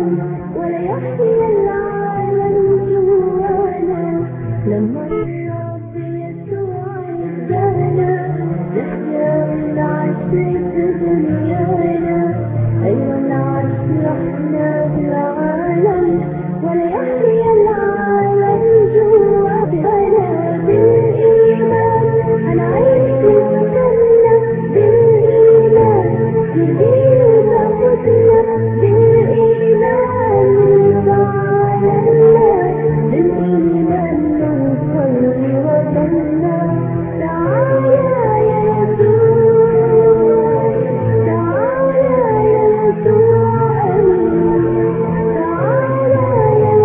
ولا يحيى العالم جوانا لما الرب يسوع يهدانا نحيا ونعيش في دنيانا أيوة نعيش احنا بالعالم ولا يحيى العالم جوانا بالإيمان هنعيش في الجنة بالإيمان نجيب تاخدنا بالإيمان نفعل الله بالإيمان نوصل لوطننا تعالى يا يسوع تعالى يا يسوع تعالى يا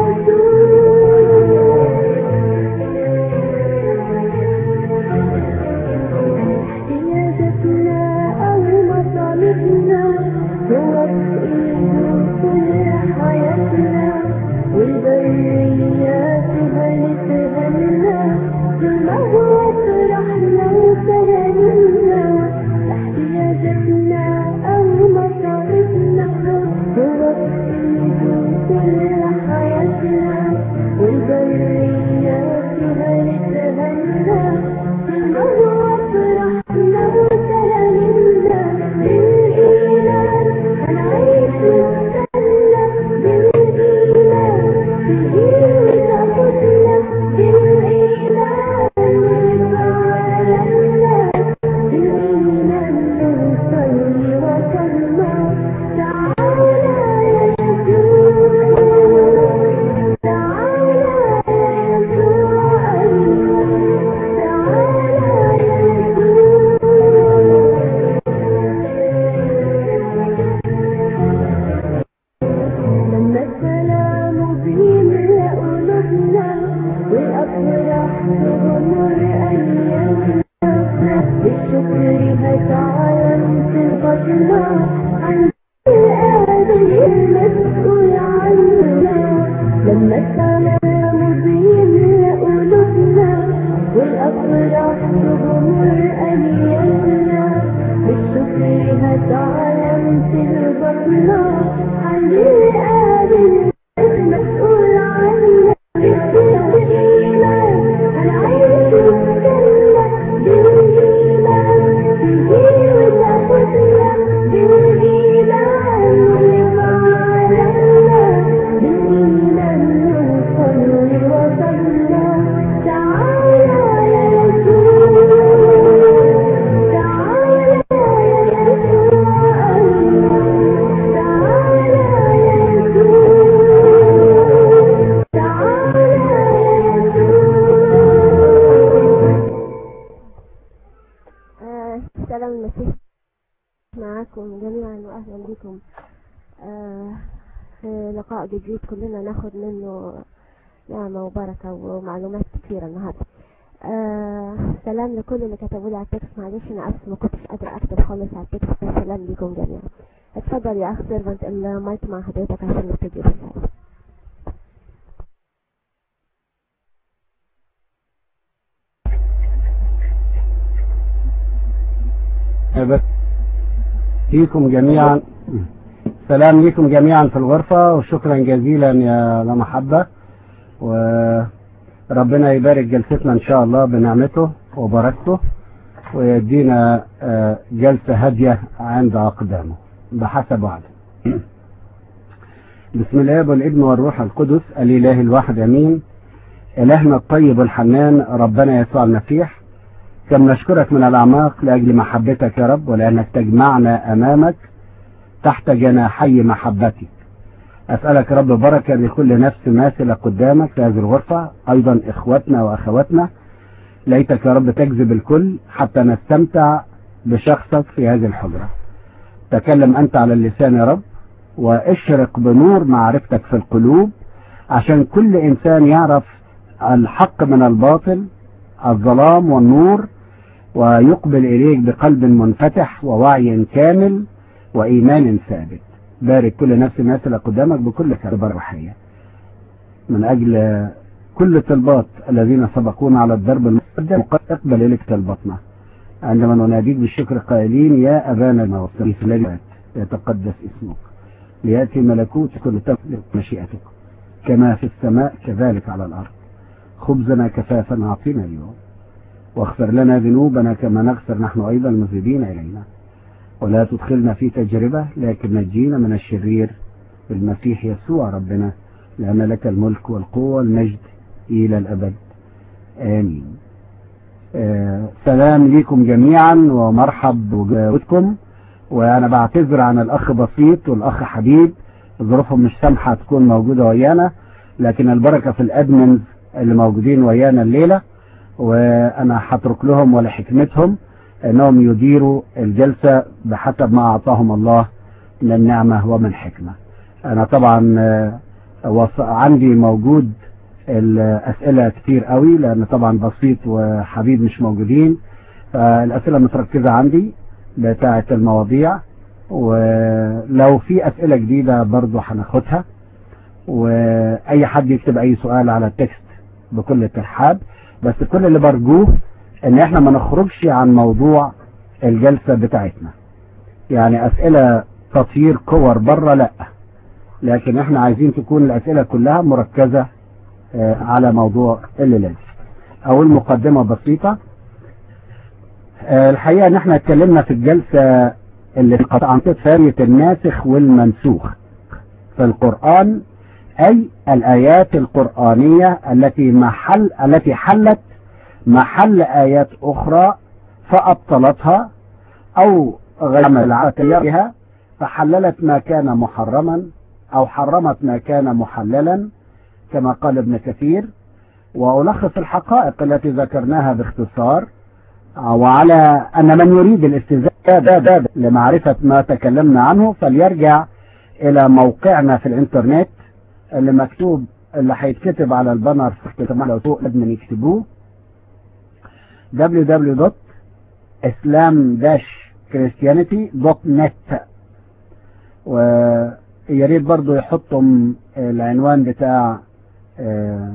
احتياجاتنا أو مطالبنا هو في إيده كل حياتنا والبريات هنتهنى ثم هو فرحنا وسلامنا احتياجاتنا أو مطالبنا هو في إيده كل حياتنا والبريات هنتهنى ثم هو فرحنا وسلامنا بالإيمان هنعيش نستنى بالإيمان نجيب تاخدنا بالإيمان نفعل الله بالإيمان نوصل لوطننا تعالى يا يسوع تعالى يا يسوع تعالى يا لما السلام بيملأ قلوبنا والأفراح تغمر أيامنا بالشكر هتعلم ثقتنا عن القادر المسؤول عننا لما السلام بيملأ قلوبنا والأفراح تغمر أيامنا بالشكر هتعلم ثقتنا عن القادر المسؤول عنا بالإيمان هنعيش الجنة بالإيمان نجيب تاخدنا بالإيمان ونفعل الله بالإيمان نوصل لوطننا تعالى يا يسوع تعالى يا يسوع تعالى يا يسوع تعالى يا يسوع آه، سلام المسيح معاكم جميعا واهلا بكم آه، في لقاء جديد كلنا ناخد منه نعمة وبركة ومعلومات كثيرة النهاردة آه، سلام لكل اللي كتبوا لي على التكست معلش انا اسف ما كنتش قادرة اكتب خالص على التكست سلام لكم جميعا اتفضل يا اخ سيرفنت المايك مع حضرتك عشان نبتدي الرسالة بس فيكم جميعا سلام لكم جميعا في الغرفة وشكرا جزيلا يا لمحبة وربنا يبارك جلستنا ان شاء الله بنعمته وبركته ويدينا آه، جلسة هادية عند أقدامه بحسب وعده بسم الله والابن والروح القدس الإله الواحد أمين إلهنا الطيب الحنان ربنا يسوع المسيح كم نشكرك من الأعماق لأجل محبتك يا رب ولأنك تجمعنا أمامك تحت جناحي محبتك أسألك يا رب بركة لكل نفس ماثلة قدامك في هذه الغرفة أيضا إخوتنا وأخواتنا ليتك يا رب تجذب الكل حتى نستمتع بشخصك في هذه الحجرة تكلم أنت على اللسان يا رب واشرق بنور معرفتك في القلوب عشان كل إنسان يعرف الحق من الباطل الظلام والنور ويقبل إليك بقلب منفتح ووعي كامل وإيمان ثابت بارك كل نفس ماثلة قدامك بكل كربة روحية من أجل كل طلبات الذين سبقونا على الدرب المقدم قد اقبل إليك طلباتنا عندما نناديك بالشكر قائلين يا أبانا الموصل في الذي يتقدس اسمك ليأتي ملكوتك لتفلق مشيئتك كما في السماء كذلك على الأرض خبزنا كفافا أعطينا اليوم واغفر لنا ذنوبنا كما نغفر نحن أيضا المذنبين إلينا ولا تدخلنا في تجربة لكن نجينا من الشرير بالمسيح يسوع ربنا لأن لك الملك والقوة والمجد إلى الأبد آمين آه سلام ليكم جميعا ومرحب بوجودكم وأنا بعتذر عن الأخ بسيط والأخ حبيب ظروفهم مش سامحة تكون موجودة ويانا لكن البركة في الأدمنز اللي موجودين ويانا الليلة وأنا هترك لهم ولحكمتهم أنهم يديروا الجلسة بحسب ما أعطاهم الله من نعمة ومن حكمة أنا طبعا آه، عندي موجود الأسئلة كتير قوي لأن طبعا بسيط وحبيب مش موجودين فالأسئلة متركزة عندي بتاعة المواضيع ولو في أسئلة جديدة برضو هناخدها وأي حد يكتب أي سؤال على التكست بكل الترحاب بس كل اللي برجوه ان احنا ما نخرجش عن موضوع الجلسة بتاعتنا يعني اسئلة تطهير كور بره لا لكن احنا عايزين تكون الاسئلة كلها مركزة على موضوع الليلة او المقدمة بسيطة الحقيقة ان احنا اتكلمنا في الجلسة اللي عن فارية الناسخ والمنسوخ في القرآن اي الايات القرآنية التي محل التي حلت محل آيات أخرى فأبطلتها أو غيرها فحللت ما كان محرما أو حرمت ما كان محللا كما قال ابن كثير وألخص الحقائق التي ذكرناها باختصار وعلى أن من يريد الاستزادة لمعرفة ما تكلمنا عنه فليرجع إلى موقعنا في الإنترنت اللي مكتوب اللي هيتكتب على البانر في لو فوق ادمن يكتبوه www.islam-christianity.net ويا ريت برضه يحطوا العنوان بتاع آه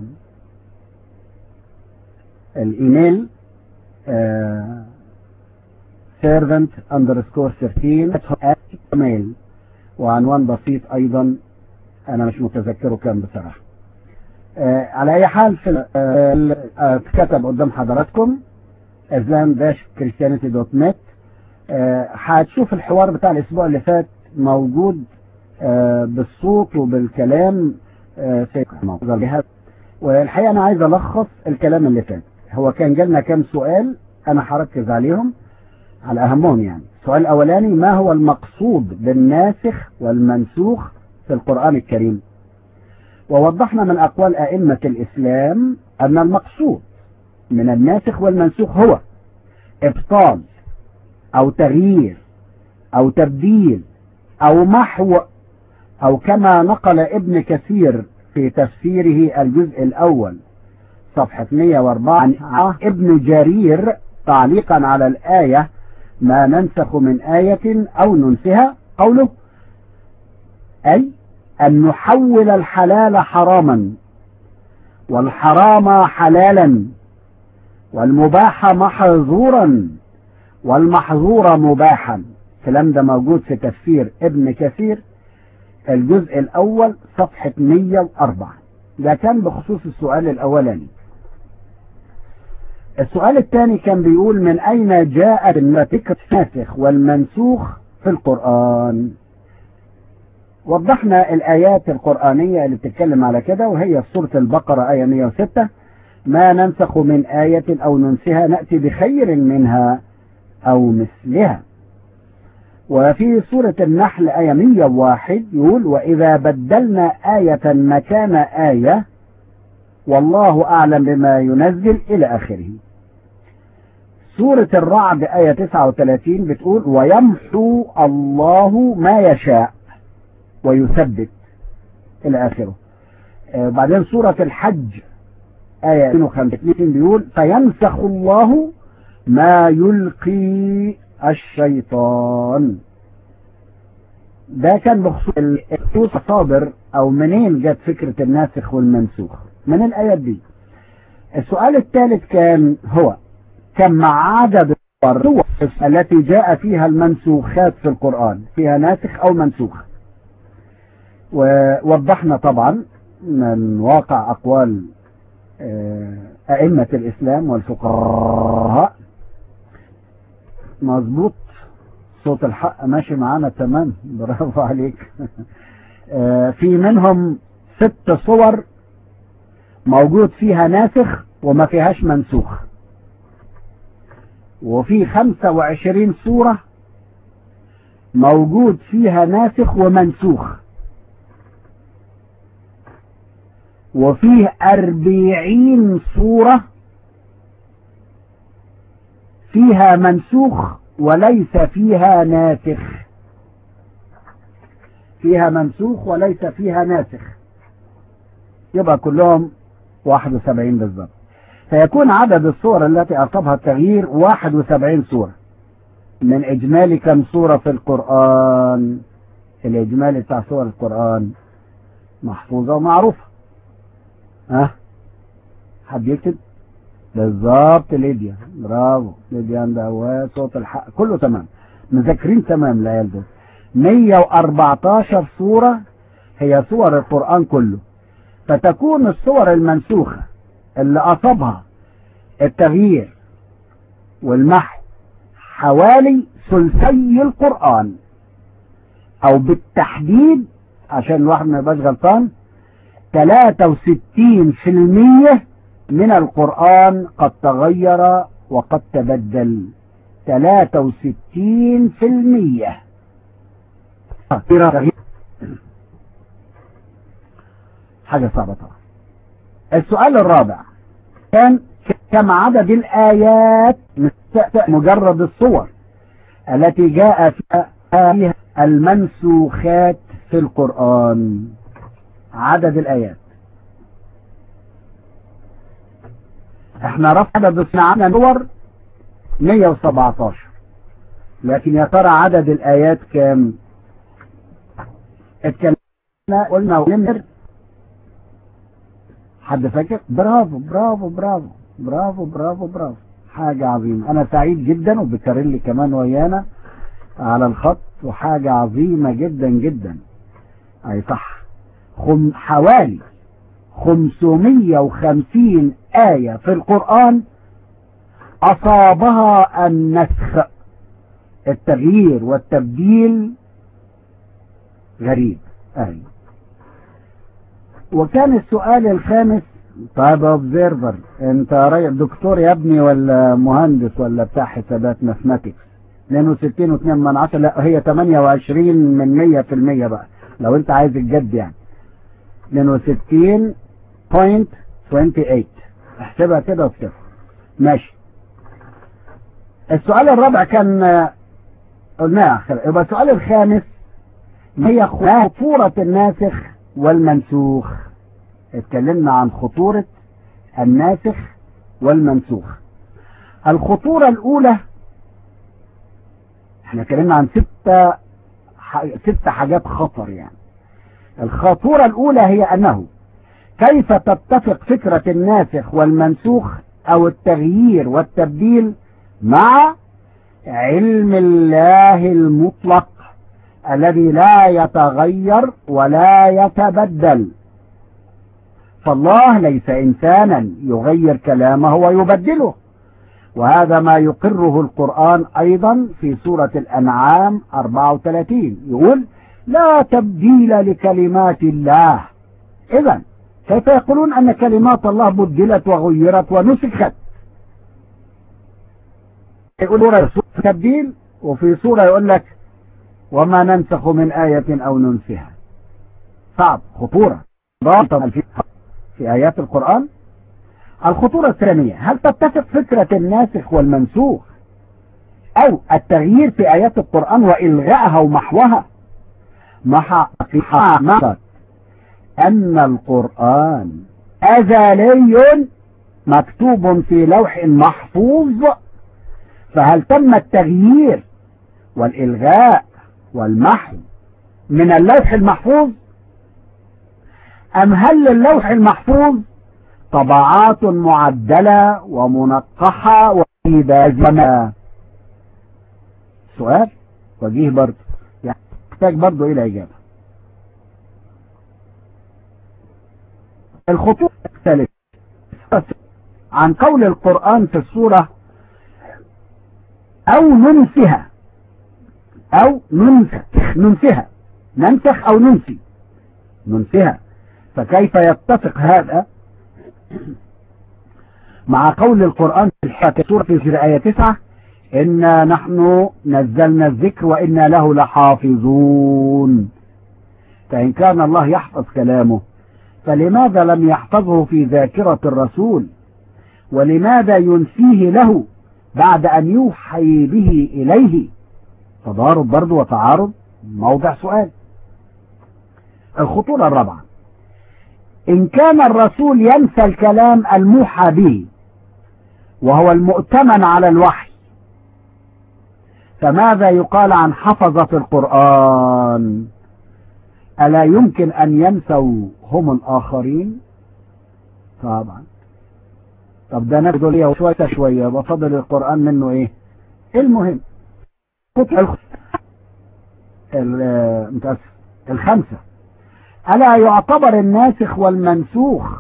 الايميل آه servant underscore 13 ميل وعنوان بسيط ايضا انا مش متذكره كام بصراحه آه على اي حال في آه كتب قدام حضراتكم islam-christianity.net هتشوف الحوار بتاع الاسبوع اللي فات موجود آه بالصوت وبالكلام آه في الجهاز والحقيقه انا عايز الخص الكلام اللي فات هو كان جالنا كام سؤال انا هركز عليهم على اهمهم يعني السؤال الاولاني ما هو المقصود بالناسخ والمنسوخ في القران الكريم ووضحنا من اقوال ائمه الاسلام ان المقصود من الناسخ والمنسوخ هو ابطال او تغيير او تبديل او محو او كما نقل ابن كثير في تفسيره الجزء الاول صفحة 104 عن ابن جرير تعليقا على الآية ما ننسخ من آية او ننسها قوله اي ان نحول الحلال حراما والحرام حلالا والمباح محظورا والمحظور مباحا الكلام ده موجود في تفسير ابن كثير الجزء الاول صفحة 104 ده كان بخصوص السؤال الاولاني السؤال الثاني كان بيقول من اين جاءت ذكر الناسخ والمنسوخ في القرآن وضحنا الايات القرآنية اللي بتتكلم على كده وهي سورة البقرة آية 106 ما ننسخ من آية أو ننسها نأتي بخير منها أو مثلها وفي سورة النحل آية 101 يقول وإذا بدلنا آية مكان آية والله أعلم بما ينزل إلى آخره سورة الرعد آية 39 بتقول ويمحو الله ما يشاء ويثبت إلى آخره بعدين سورة الحج آية 52 بيقول فينسخ الله ما يلقي الشيطان ده كان بخصوص صابر او منين جت فكرة الناسخ والمنسوخ من الايات دي السؤال الثالث كان هو كم عدد الصور التي جاء فيها المنسوخات في القرآن فيها ناسخ او منسوخ ووضحنا طبعا من واقع أقوال آه، أئمة الإسلام والفقهاء مظبوط صوت الحق ماشي معانا تمام برافو عليك آه، في منهم ست صور موجود فيها ناسخ وما فيهاش منسوخ وفي خمسة وعشرين صورة موجود فيها ناسخ ومنسوخ وفيه أربعين صورة فيها منسوخ وليس فيها ناسخ فيها منسوخ وليس فيها ناسخ يبقى كلهم 71 بالضبط فيكون عدد الصور التي أصابها التغيير 71 صورة من إجمالي كم صورة في القرآن الإجمالي بتاع صور القرآن محفوظة ومعروفة ها حد يكتب بالظبط ليديا برافو ليديا عندها هو صوت الحق كله تمام مذاكرين تمام العيال دول 114 صورة هي صور القرآن كله فتكون الصور المنسوخة اللي أصابها التغيير والمحو حوالي ثلثي القرآن أو بالتحديد عشان الواحد ما يبقاش غلطان 63% من القرآن قد تغير وقد تبدل 63% حاجة صعبة طبعا السؤال الرابع كان كم عدد الآيات مجرد الصور التي جاء فيها المنسوخات في القرآن عدد الآيات احنا رفع عدد الصناعة صور 117 لكن يا ترى عدد الآيات كام اتكلمنا قلنا ونمر حد فاكر برافو برافو برافو برافو برافو برافو حاجة عظيمة أنا سعيد جدا وبكاريلي كمان ويانا على الخط وحاجة عظيمة جدا جدا أي صح خم حوالي 550 آية في القرآن أصابها النسخ التغيير والتبديل غريب أي وكان السؤال الخامس طيب اوبزيرفر انت رايح دكتور يا ابني ولا مهندس ولا بتاع حسابات ماثماتكس 62 و2 من 10 لا هي 28 من 100% بقى لو انت عايز الجد يعني 62.28 احسبها كده وصفر ماشي السؤال الرابع كان قلناه يبقى السؤال الخامس هي خطورة الناسخ والمنسوخ اتكلمنا عن خطورة الناسخ والمنسوخ الخطورة الأولى احنا اتكلمنا عن ستة ست حاجات خطر يعني الخطورة الأولى هي أنه كيف تتفق فكرة الناسخ والمنسوخ أو التغيير والتبديل مع علم الله المطلق الذي لا يتغير ولا يتبدل فالله ليس إنسانا يغير كلامه ويبدله وهذا ما يقره القرآن أيضا في سورة الأنعام 34 يقول لا تبديل لكلمات الله إذا كيف يقولون أن كلمات الله بدلت وغيرت ونسخت يقولون تبديل وفي سورة يقول لك وما ننسخ من آية أو ننسها صعب خطورة في آيات القرآن الخطورة الثانية هل تتفق فكرة الناسخ والمنسوخ أو التغيير في آيات القرآن وإلغائها ومحوها مع حقيقة أن القرآن أزلي مكتوب في لوح محفوظ فهل تم التغيير والإلغاء والمحو من اللوح المحفوظ أم هل للوح المحفوظ طبعات معدلة ومنقحة وإبازمة سؤال وجيه برضه يحتاج برضه إلى إجابة الخطوة الثالثة عن قول القرآن في السورة أو ننسها أو ننسخ ننسها ننسخ أو ننسي ننسها فكيف يتفق هذا مع قول القرآن في الحياة سورة في آية 9 إنا نحن نزلنا الذكر وإنا له لحافظون فإن كان الله يحفظ كلامه فلماذا لم يحفظه في ذاكرة الرسول ولماذا ينسيه له بعد أن يوحي به إليه تضارب برضه وتعارض موضع سؤال الخطورة الرابعة إن كان الرسول ينسى الكلام الموحى به وهو المؤتمن على الوحي فماذا يقال عن حفظة القرآن ألا يمكن أن ينسوا هم الآخرين طبعا طب ده ناخده ليه شوية شوية وفضل القرآن منه ايه المهم متأسف الخمسة ألا يعتبر الناسخ والمنسوخ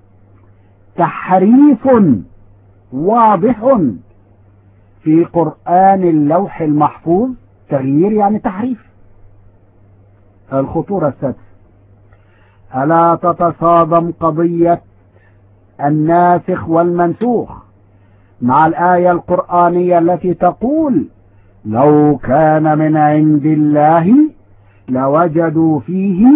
تحريف واضح في قرآن اللوح المحفوظ تغيير يعني تحريف الخطورة السادسة ألا تتصادم قضية الناسخ والمنسوخ مع الآية القرآنية التي تقول لو كان من عند الله لوجدوا فيه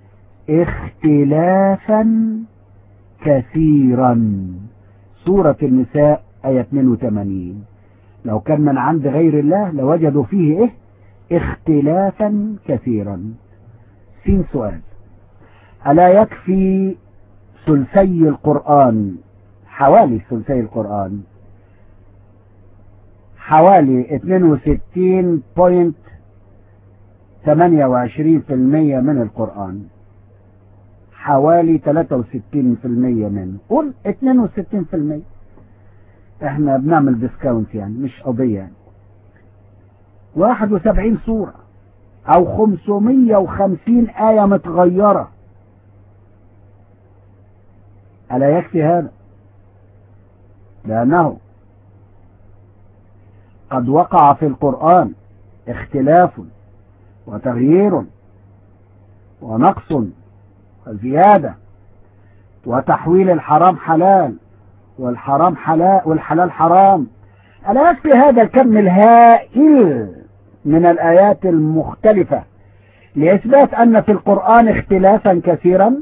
اختلافا كثيرا سورة النساء آية 82 لو كان من عند غير الله لوجدوا فيه ايه اختلافا كثيرا سين سؤال ألا يكفي ثلثي القرآن حوالي ثلثي القرآن حوالي 62.28% من القرآن حوالي 63% منه قول 62% احنا بنعمل ديسكاونت يعني مش قضية يعني 71 سورة او 550 آية متغيرة ألا يكفي هذا لأنه قد وقع في القرآن اختلاف وتغيير ونقص وزيادة وتحويل الحرام حلال والحرام حلال والحلال حرام ألا يكفي هذا الكم الهائل من الآيات المختلفة لإثبات أن في القرآن اختلافا كثيرا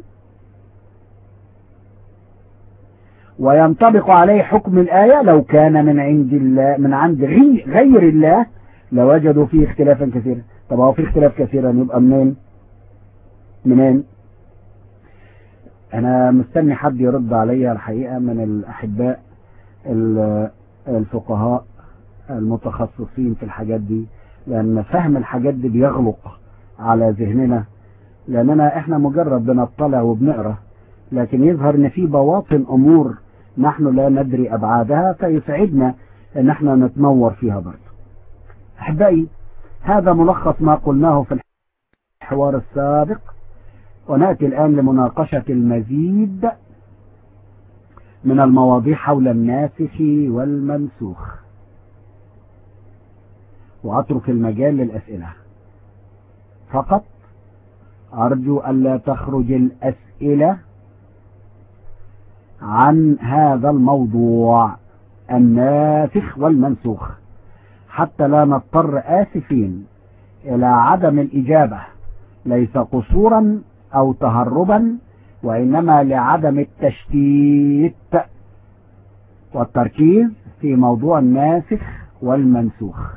وينطبق عليه حكم الآية لو كان من عند الله من عند غير الله لوجدوا فيه اختلافا كثيرا طب هو في اختلاف كثيرا يبقى منين منين انا مستني حد يرد عليا الحقيقة من الاحباء الفقهاء المتخصصين في الحاجات دي لان فهم الحاجات دي بيغلق على ذهننا لاننا احنا مجرد بنطلع وبنقرا لكن يظهر ان في بواطن امور نحن لا ندري ابعادها فيسعدنا ان احنا نتنور فيها برضه احبائي هذا ملخص ما قلناه في الحوار السابق ونأتي الآن لمناقشة المزيد من المواضيع حول الناسخ والمنسوخ وأترك المجال للأسئلة فقط أرجو ألا تخرج الأسئلة عن هذا الموضوع الناسخ والمنسوخ حتى لا نضطر آسفين إلى عدم الإجابة ليس قصورا أو تهربا وإنما لعدم التشتيت والتركيز في موضوع الناسخ والمنسوخ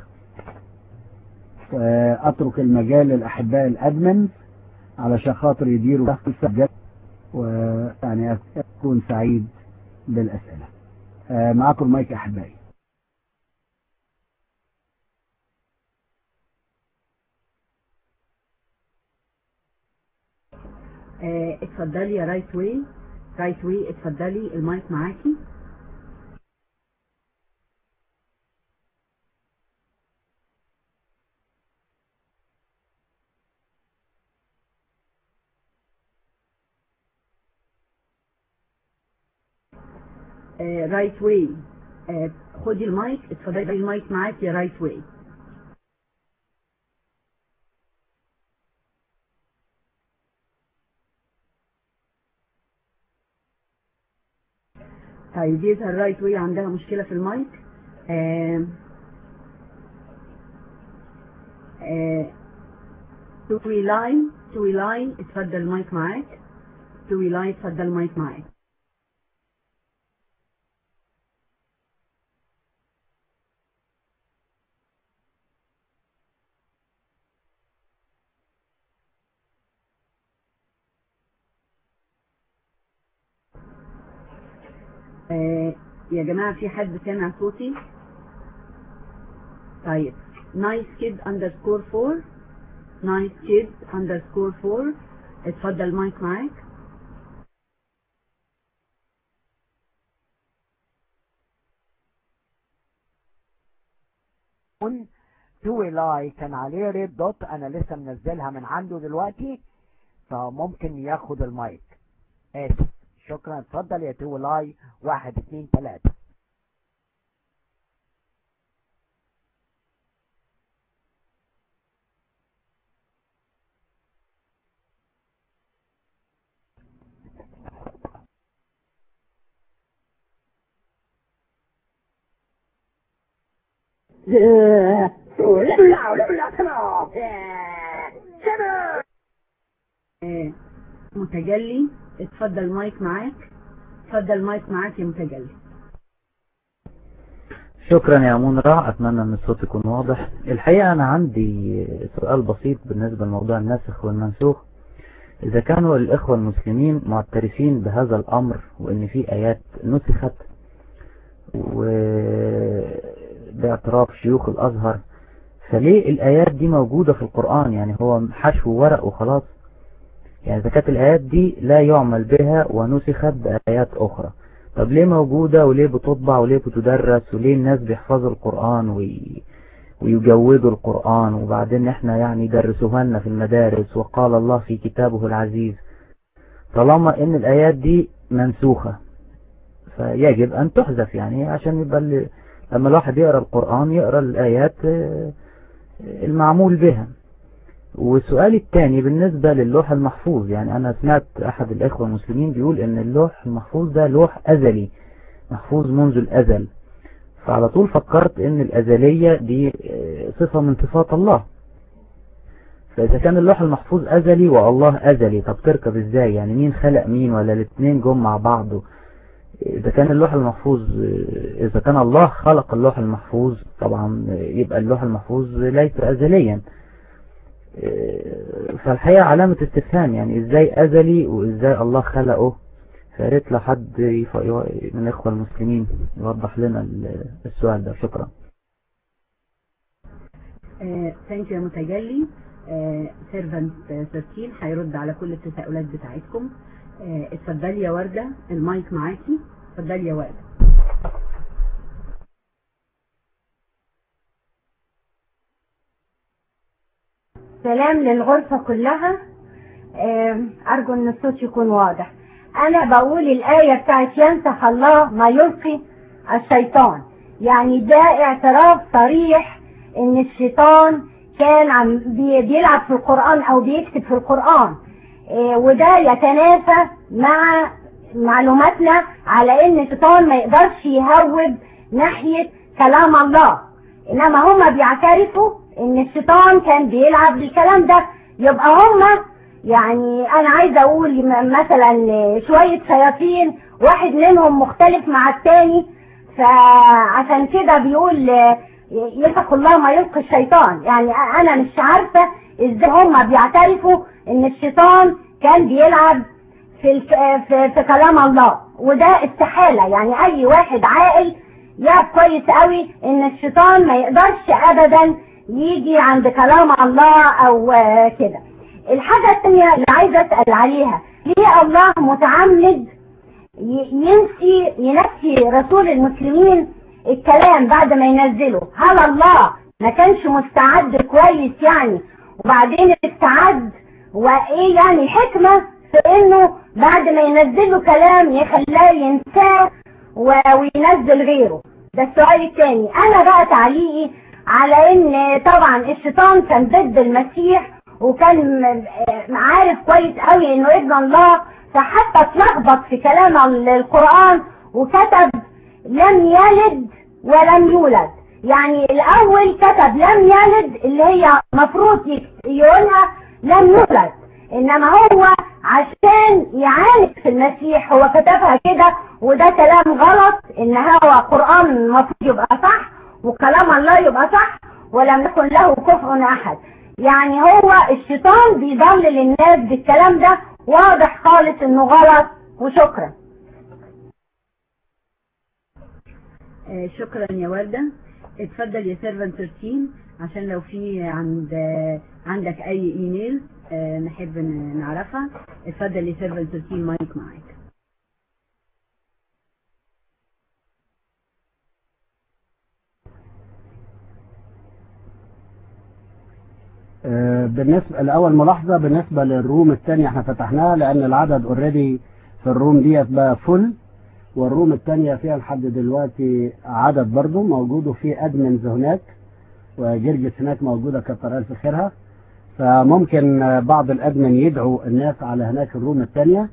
أترك المجال للأحباء الأدمن علشان خاطر يديروا السجل ويعني أكون سعيد بالأسئلة معكم المايك أحبائي اه اتفضلي يا رايت واي رايت واي اتفضلي المايك معاكي رايت واي خدي المايك اتفضلي المايك معاك يا رايت واي طيب يظهر رايت واي عندها مشكلة في المايك آه آه توي لاين توي لاين اتفضل المايك معاك توي لاين اتفضل المايك معاك آه يا جماعة في حد سامع صوتي طيب نايس كيد اندرسكور فور نايس كيد اندرسكور فور اتفضل المايك معاك توي لاي كان عليه ريد دوت انا لسه منزلها من عنده دلوقتي فممكن ياخد المايك اسف شكرا اتفضل يا توي لاي واحد اتنين تلاتة آه متجلي اتفضل المايك معاك اتفضل المايك معاك يا متجلي شكرا يا منرع اتمنى ان الصوت يكون واضح الحقيقة انا عندي سؤال بسيط بالنسبة لموضوع الناسخ والمنسوخ اذا كانوا الاخوة المسلمين معترفين بهذا الامر وان في ايات نسخت وباعتراف شيوخ الازهر فليه الايات دي موجودة في القرآن يعني هو حشو ورق وخلاص يعني اذا كانت الايات دي لا يعمل بها ونسخت بايات اخرى طب ليه موجودة وليه بتطبع وليه بتدرس وليه الناس بيحفظوا القرآن وي... ويجودوا القرآن وبعدين احنا يعني يدرسوها لنا في المدارس وقال الله في كتابه العزيز طالما ان الايات دي منسوخة فيجب ان تحذف يعني عشان يبقى ال... لما الواحد يقرأ القرآن يقرأ الايات المعمول بها والسؤال الثاني بالنسبة للوح المحفوظ يعني أنا سمعت أحد الإخوة المسلمين بيقول إن اللوح المحفوظ ده لوح أزلي محفوظ منذ الأزل فعلى طول فكرت إن الأزلية دي صفة من صفات الله فإذا كان اللوح المحفوظ أزلي والله أزلي طب تركب إزاي يعني مين خلق مين ولا الاثنين جم مع بعض إذا كان اللوح المحفوظ إذا كان الله خلق اللوح المحفوظ طبعا يبقى اللوح المحفوظ ليس أزليا فالحقيقة علامة استفهام يعني ازاي ازلي وازاي الله خلقه فياريت لو حد من الاخوة المسلمين يوضح لنا السؤال ده شكرا ثانك يو يا متجلي سيرفنت 13 هيرد على كل التساؤلات بتاعتكم اتفضلي يا وردة المايك معاكي اتفضلي يا وردة سلام للغرفة كلها أرجو أن الصوت يكون واضح أنا بقول الآية بتاعت ينسخ الله ما يلقي الشيطان يعني ده اعتراف صريح أن الشيطان كان عم بيلعب في القرآن أو بيكتب في القرآن وده يتنافى مع معلوماتنا على أن الشيطان ما يقدرش يهوب ناحية كلام الله إنما هما بيعترفوا ان الشيطان كان بيلعب بالكلام ده يبقى هما يعني انا عايزه اقول مثلا شويه شياطين واحد منهم مختلف مع التاني فعشان كده بيقول يلقى الله ما يلقي الشيطان يعني انا مش عارفه ازاي هما بيعترفوا ان الشيطان كان بيلعب في في, في كلام الله وده استحاله يعني اي واحد عاقل يعرف كويس قوي ان الشيطان ما يقدرش ابدا يجي عند كلام الله او كده الحاجة الثانية اللي عايزة اسأل عليها ليه الله متعمد ينسي ينسي رسول المسلمين الكلام بعد ما ينزله هل الله ما كانش مستعد كويس يعني وبعدين استعد وايه يعني حكمة في انه بعد ما ينزله كلام يخلاه ينساه و- وينزل غيره ده السؤال الثاني انا بقى تعليقي على ان طبعا الشيطان كان ضد المسيح وكان م- عارف كويس قوي انه ابن الله فحتى اتلخبط في كلام ال- القرآن وكتب لم يلد ولم يولد يعني الاول كتب لم يلد اللي هي مفروض ي- يقولها لم يولد انما هو عشان يعاند في المسيح هو كتبها كده وده كلام غلط ان هو قرآن المفروض يبقى صح وكلام الله يبقى صح ولم يكن له كفء احد يعني هو الشيطان بيضلل الناس بالكلام ده واضح خالص انه غلط وشكرا آه، شكرا يا وردة اتفضل يا سيرفن 13 عشان لو في عند آه، عندك اي ايميل آه، نحب ن- نعرفها اتفضل يا سيرفن 13 مايك معاك آه، بالنسبة الأول ملاحظة بالنسبة للروم الثانية احنا فتحناها لأن العدد اوريدي في الروم ديت بقى فل والروم الثانية فيها لحد دلوقتي عدد برضو موجود وفي أدمنز هناك وجرجس هناك موجودة كتر ألف خيرها فممكن آه، بعض الأدمن يدعوا الناس على هناك الروم الثانية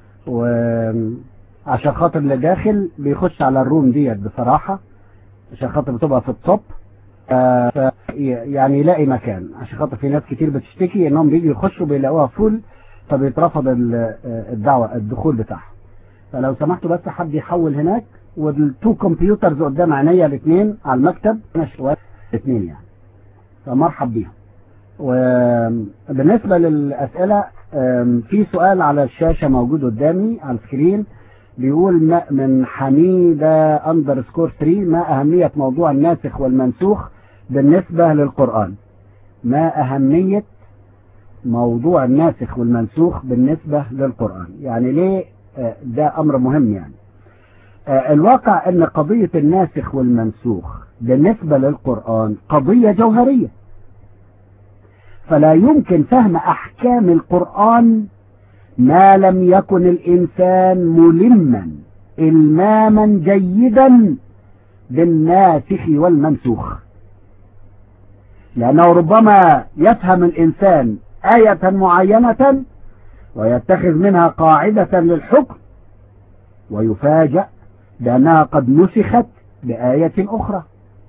وعشان خاطر اللي داخل بيخش على الروم ديت بصراحة عشان خاطر بتبقى في التوب آه، ف- يعني يلاقي مكان عشان خاطر في ناس كتير بتشتكي انهم بيجوا يخشوا بيلاقوها فول فبيترفض ال- آه، الدعوة الدخول بتاعها فلو سمحتوا بس حد يحول هناك والتو كمبيوترز قدام عينيا الاثنين على المكتب انا شوية الاثنين يعني فمرحب بيهم وبالنسبة للأسئلة آم، في سؤال على الشاشة موجود قدامي على السكرين بيقول ما من حميدة اندرسكور 3 ما أهمية موضوع الناسخ والمنسوخ بالنسبة للقرآن ما أهمية موضوع الناسخ والمنسوخ بالنسبة للقرآن يعني ليه آه، ده أمر مهم يعني آه، الواقع أن قضية الناسخ والمنسوخ بالنسبة للقرآن قضية جوهرية فلا يمكن فهم أحكام القرآن ما لم يكن الإنسان ملما إلماما جيدا بالناسخ والمنسوخ لأنه ربما يفهم الإنسان آية معينة ويتخذ منها قاعدة للحكم ويفاجأ بأنها قد نسخت بآية أخرى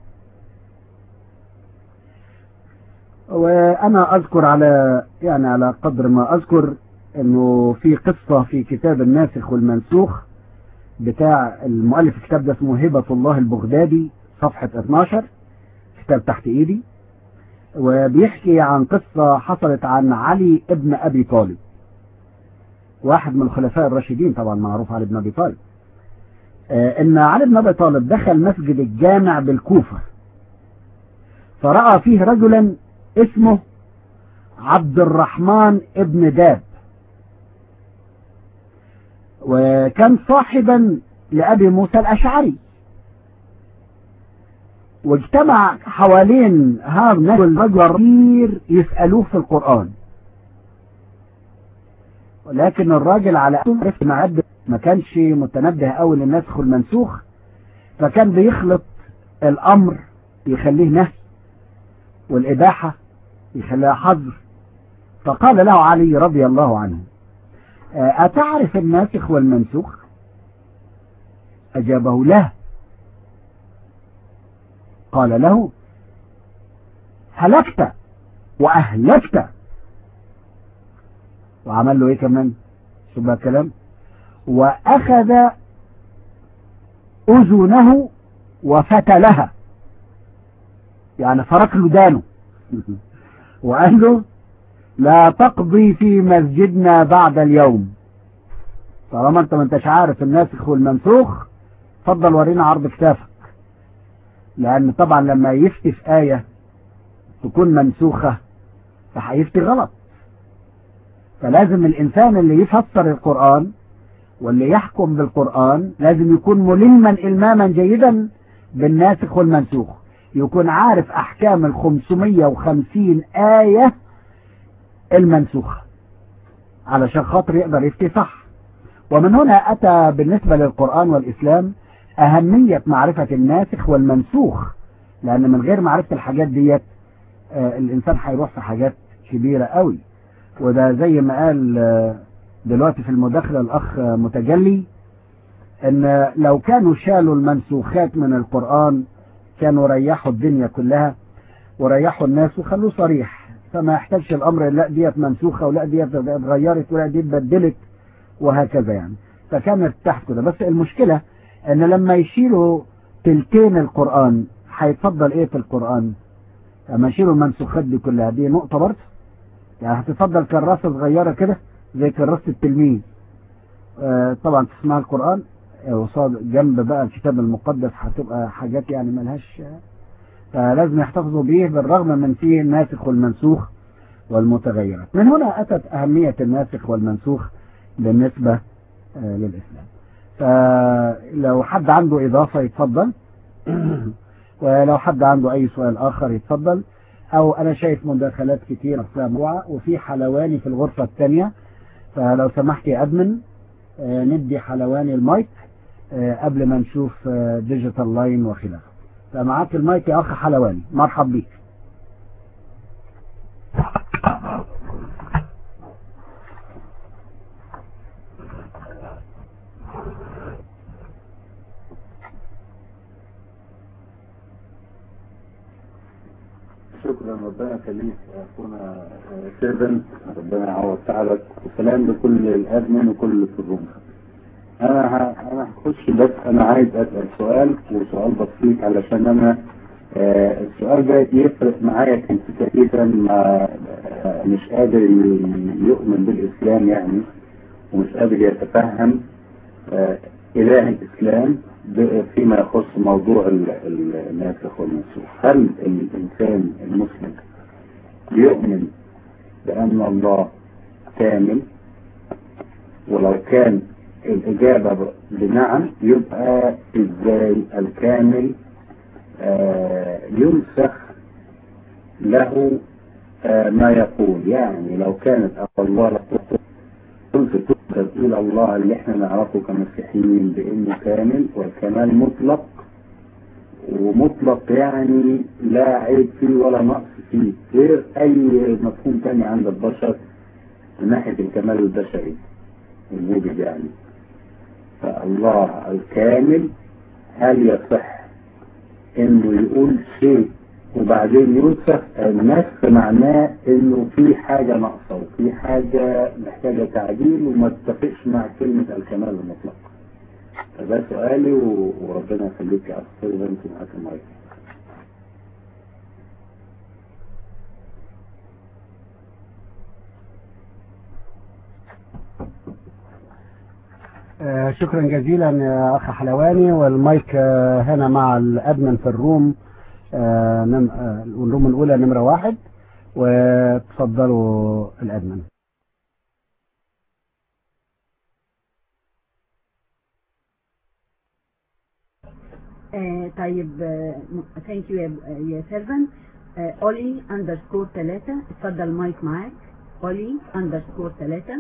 وأنا أذكر على يعني على قدر ما أذكر أنه في قصة في كتاب الناسخ والمنسوخ بتاع المؤلف الكتاب ده اسمه هبة الله البغدادي صفحة 12 كتاب تحت إيدي وبيحكي عن قصة حصلت عن علي ابن أبي طالب واحد من الخلفاء الراشدين طبعا معروف علي بن أبي طالب آه، ان علي بن ابي طالب دخل مسجد الجامع بالكوفة فرأى فيه رجلا اسمه عبد الرحمن ابن داب وكان صاحبا لأبي موسى الأشعري واجتمع حوالين هذا الرجل كثير يسألوه في القرآن ولكن الراجل على عرفت معد ما كانش متنبه قوي للنسخ والمنسوخ فكان بيخلط الأمر يخليه نهي والإباحة يخليها حظر فقال له علي رضي الله عنه آه، أتعرف الناسخ والمنسوخ أجابه له قال له هلكت وأهلكت وعمل له ايه كمان شوف بقى الكلام واخذ اذنه وفتلها يعني فرك له دانه وقال له لا تقضي في مسجدنا بعد اليوم طالما انت ما انتش عارف الناسخ والمنسوخ اتفضل ورينا عرض كتافك لان طبعا لما يفتي في آية تكون منسوخة فهيفتي غلط فلازم الإنسان اللي يفسر القرآن واللي يحكم بالقرآن لازم يكون ملما إلماما جيدا بالناسخ والمنسوخ يكون عارف أحكام ال 550 آية المنسوخة علشان خاطر يقدر يفتي صح ومن هنا أتى بالنسبة للقرآن والإسلام أهمية معرفة الناسخ والمنسوخ لأن من غير معرفة الحاجات ديت آه، الإنسان هيروح في حاجات كبيرة قوي وده زي ما قال آه، دلوقتي في المداخلة الأخ آه، متجلي ان لو كانوا شالوا المنسوخات من القرآن كانوا ريحوا الدنيا كلها وريحوا الناس وخلوه صريح فما يحتاجش الامر لا ديت منسوخة ولا ديت اتغيرت ولا دي اتبدلت وهكذا يعني فكان ارتاح كده بس المشكلة ان لما يشيلوا تلتين القرآن هيتفضل ايه في القرآن لما يشيلوا المنسوخات دي كلها دي نقطة برضه يعني هتفضل كراسة صغيرة كده زي كراسة التلميذ آه، طبعا تسمع القرآن آه، وصاد جنب بقى الكتاب المقدس هتبقى حاجات يعني ملهاش فلازم يحتفظوا به بالرغم من فيه الناسخ والمنسوخ والمتغيرات من هنا أتت أهمية الناسخ والمنسوخ بالنسبة آه، للإسلام فلو حد عنده إضافة يتفضل ولو حد عنده أي سؤال آخر يتفضل أو أنا شايف مداخلات كتير وفي حلواني في الغرفة الثانية فلو سمحت يا أدمن آه، ندي حلواني المايك آه، قبل ما نشوف ديجيتال لاين وخلافه فمعاك المايك يا أخ حلواني مرحب بيك شكرا ربنا يخليك يا اخونا سيفن ربنا يعوض تعبك وسلام لكل الادمن وكل اللي في الروم انا ه- انا هخش بس انا عايز اسال سؤال وسؤال بسيط علشان انا آه، السؤال ده يفرق معايا كتير ما آه، مش قادر ي- يؤمن بالاسلام يعني ومش قادر يتفهم آه، اله الاسلام ب- فيما يخص موضوع ال- ال- الناسخ والمنسوخ هل الانسان المسلم يؤمن بان الله كامل ولو كان الإجابة ب- بنعم يبقى إزاي الكامل آه، ينسخ له آه، ما يقول يعني لو كانت الله تنسب تنسب إلى الله اللي احنا نعرفه كمسيحيين بأنه كامل والكمال مطلق ومطلق يعني لا عيب فيه ولا نقص فيه غير أي مفهوم تاني عند البشر من ناحية الكمال البشري الوجود يعني فالله الكامل هل يصح انه يقول شيء وبعدين ينسخ النسخ معناه انه في حاجة ناقصة وفي حاجة محتاجة تعديل وما تتفقش مع كلمة الكمال المطلق فده سؤالي و- وربنا يخليك يا أستاذ انت معاك المايك آه، شكرا جزيلا يا أخ حلواني والمايك آه، هنا مع الأدمن في الروم آه، نم- آه، الروم الأولى نمرة واحد وتفضلوا الأدمن آه طيب ثانك يو يا سيرفنت اولي اندرسكور 3 اتفضل المايك معاك اولي اندرسكور 3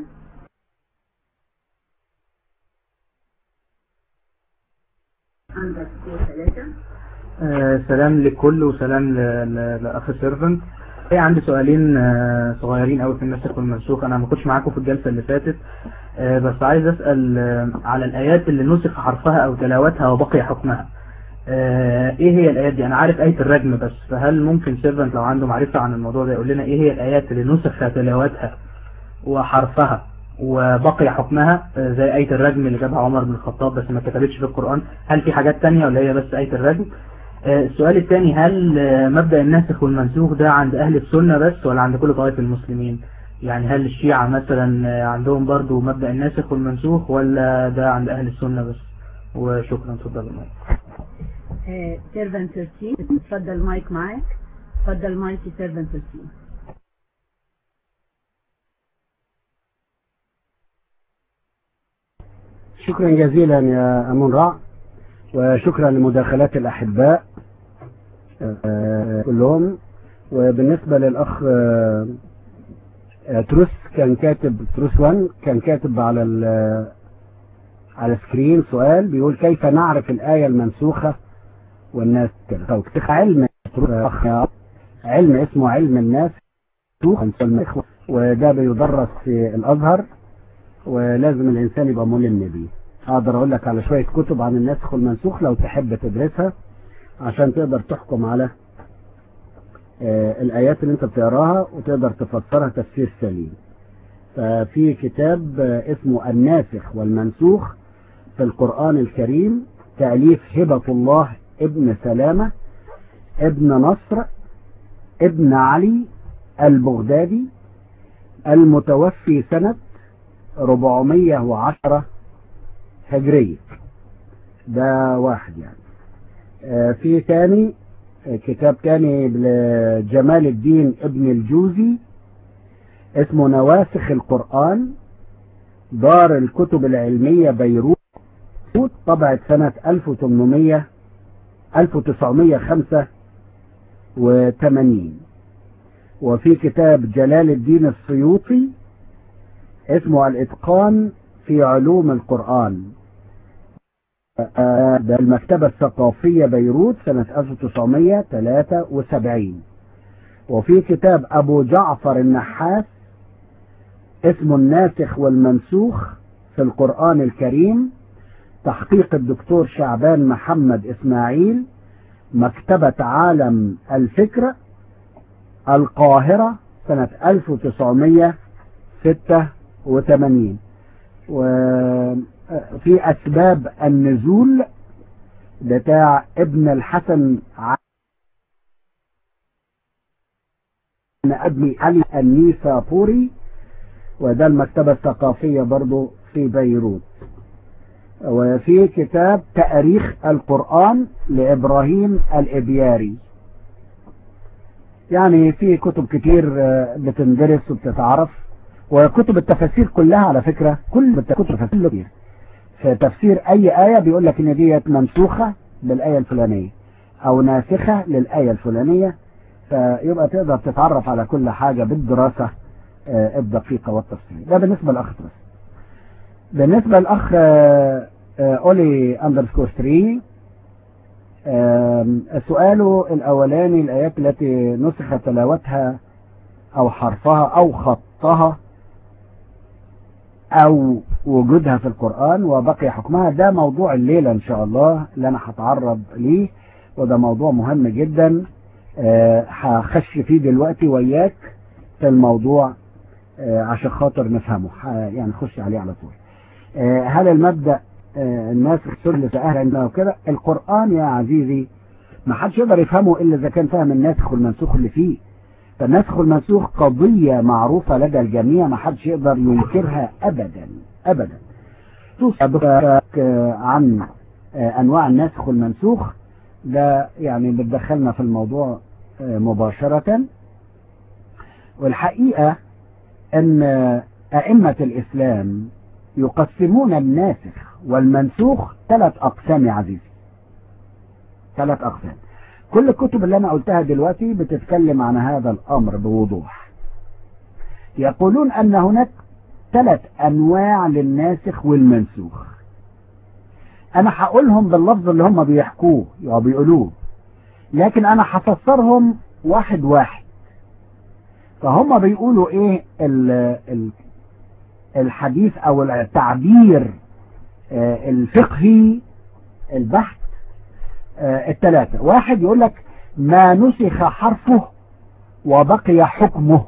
اندرسكور 3 آه، سلام للكل وسلام ل- ل- لاخ سيرفنت هي عندي سؤالين آه، صغيرين قوي في النسخ والمنسوخ انا ما كنتش معاكم في الجلسه اللي فاتت آه، بس عايز اسال آه، على الايات اللي نسخ حرفها او تلاوتها وبقي حكمها آه، ايه هي الايات دي انا عارف ايه الرجم بس فهل ممكن سيرفنت لو عنده معرفه عن الموضوع ده يقول لنا ايه هي الايات اللي نسخ تلاوتها وحرفها وبقي حكمها آه، زي آية الرجم اللي جابها عمر بن الخطاب بس ما كتبتش في القرآن هل في حاجات تانية ولا هي بس آية الرجم آه، السؤال الثاني هل آه، مبدأ الناسخ والمنسوخ ده عند أهل السنة بس ولا عند كل طوائف المسلمين يعني هل الشيعة مثلا آه، عندهم برضو مبدأ الناسخ والمنسوخ ولا ده عند أهل السنة بس وشكرا تفضل المايك سيرفنت 13 اتفضل المايك معاك اتفضل المايك سيرفنت 13 شكرا جزيلا يا أمون رع وشكرا لمداخلات الأحباء آه، كلهم وبالنسبة للأخ آه، آه، تروس كان كاتب تروس 1 كان كاتب على ال- على سكرين سؤال بيقول كيف نعرف الآية المنسوخة والناس كده علم علم اسمه علم الناس وده بيدرس في الأزهر ولازم الإنسان يبقى ملم بيه أقدر أقول لك على شوية كتب عن النسخ والمنسوخ لو تحب تدرسها عشان تقدر تحكم على آه الآيات اللي أنت بتقراها وتقدر تفسرها تفسير سليم ففي كتاب آه اسمه الناسخ والمنسوخ في القرآن الكريم تأليف هبة الله ابن سلامة ابن نصر ابن علي البغدادي المتوفي سنة 410 هجرية ده واحد يعني آه في تاني آه كتاب تاني لجمال الدين ابن الجوزي اسمه نواسخ القرآن دار الكتب العلمية بيروت طبعت سنة 1800 1985 وفي كتاب جلال الدين السيوطي اسمه الإتقان في علوم القرآن ده المكتبة الثقافية بيروت سنة 1973 وفي كتاب أبو جعفر النحاس اسمه الناسخ والمنسوخ في القرآن الكريم تحقيق الدكتور شعبان محمد إسماعيل مكتبة عالم الفكرة القاهرة سنة 1986 وفي أسباب النزول بتاع ابن الحسن ابن علي النيسابوري وده المكتبة الثقافية برضو في بيروت وفي كتاب تاريخ القرآن لإبراهيم الإبياري يعني في كتب كتير بتندرس وبتتعرف وكتب التفاسير كلها على فكرة كل كتب التفاسير كتير في تفسير أي آية بيقول لك إن ديت منسوخة للآية الفلانية أو ناسخة للآية الفلانية فيبقى تقدر تتعرف على كل حاجة بالدراسة الدقيقة والتفصيل ده بالنسبة للأخ بس بالنسبة للأخ أولي أندرسكور 3 سؤاله الأولاني الآيات التي نسخ تلاوتها أو حرفها أو خطها أو وجودها في القرآن وبقي حكمها ده موضوع الليلة إن شاء الله اللي أنا هتعرض ليه وده موضوع مهم جدا هخش فيه دلوقتي وياك في الموضوع عشان خاطر نفهمه يعني نخش عليه على طول هل المبدأ الناس السل سأهل عندنا وكده القرآن يا عزيزي ما حدش يقدر يفهمه إلا إذا كان فاهم الناسخ والمنسوخ اللي فيه فالناسخ والمنسوخ قضية معروفة لدى الجميع ما حدش يقدر ينكرها أبدا أبدا توصف عن أنواع الناسخ والمنسوخ ده يعني بتدخلنا في الموضوع مباشرة والحقيقة أن أئمة الإسلام يقسمون الناسخ والمنسوخ ثلاث أقسام يا عزيزي ثلاث أقسام كل الكتب اللي أنا قلتها دلوقتي بتتكلم عن هذا الأمر بوضوح يقولون أن هناك ثلاث أنواع للناسخ والمنسوخ أنا هقولهم باللفظ اللي هم بيحكوه أو بيقولوه لكن أنا هفسرهم واحد واحد فهم بيقولوا إيه ال ال الحديث أو التعبير الفقهي البحث الثلاثة واحد يقول لك ما نسخ حرفه وبقي حكمه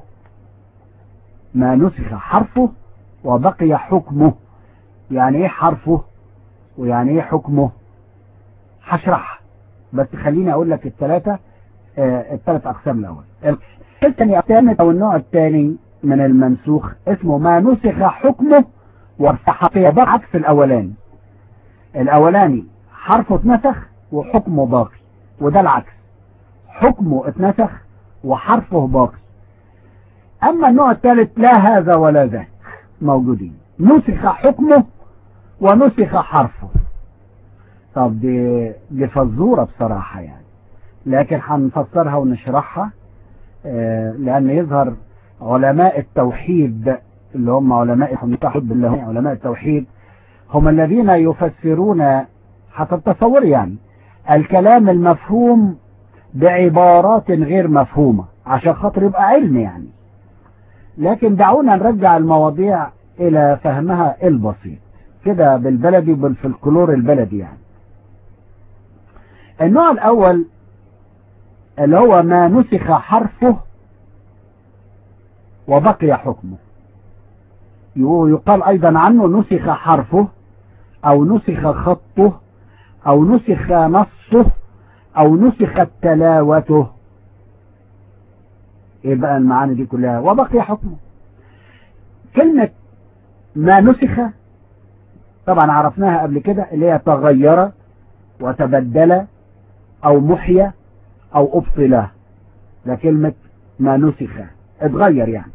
ما نسخ حرفه وبقي حكمه يعني ايه حرفه ويعني ايه حكمه هشرح بس خليني اقول لك الثلاثة الثلاث اقسام الاول الثاني الثاني او النوع الثاني من المنسوخ اسمه ما نسخ حكمه وارتحقه عكس الاولاني الاولاني حرفه اتنسخ وحكمه باقي وده العكس حكمه اتنسخ وحرفه باقي اما النوع الثالث لا هذا ولا ذاك موجودين نسخ حكمه ونسخ حرفه طب دي, دي فزورة بصراحة يعني لكن هنفسرها ونشرحها آه لان يظهر علماء التوحيد اللي هم علماء التوحيد بالله علماء التوحيد هم الذين يفسرون حسب تصوري يعني الكلام المفهوم بعبارات غير مفهومة عشان خاطر يبقى علم يعني لكن دعونا نرجع المواضيع الى فهمها البسيط كده بالبلدي وبالفلكلور البلدي يعني النوع الاول اللي هو ما نسخ حرفه وبقي حكمه يقال ايضا عنه نسخ حرفه او نسخ خطه او نسخ نصه او نسخت تلاوته ايه بقى المعاني دي كلها وبقي حكمه كلمة ما نسخ طبعا عرفناها قبل كده اللي هي تغير وتبدل او محيا او ابطل ده كلمة ما نسخ اتغير يعني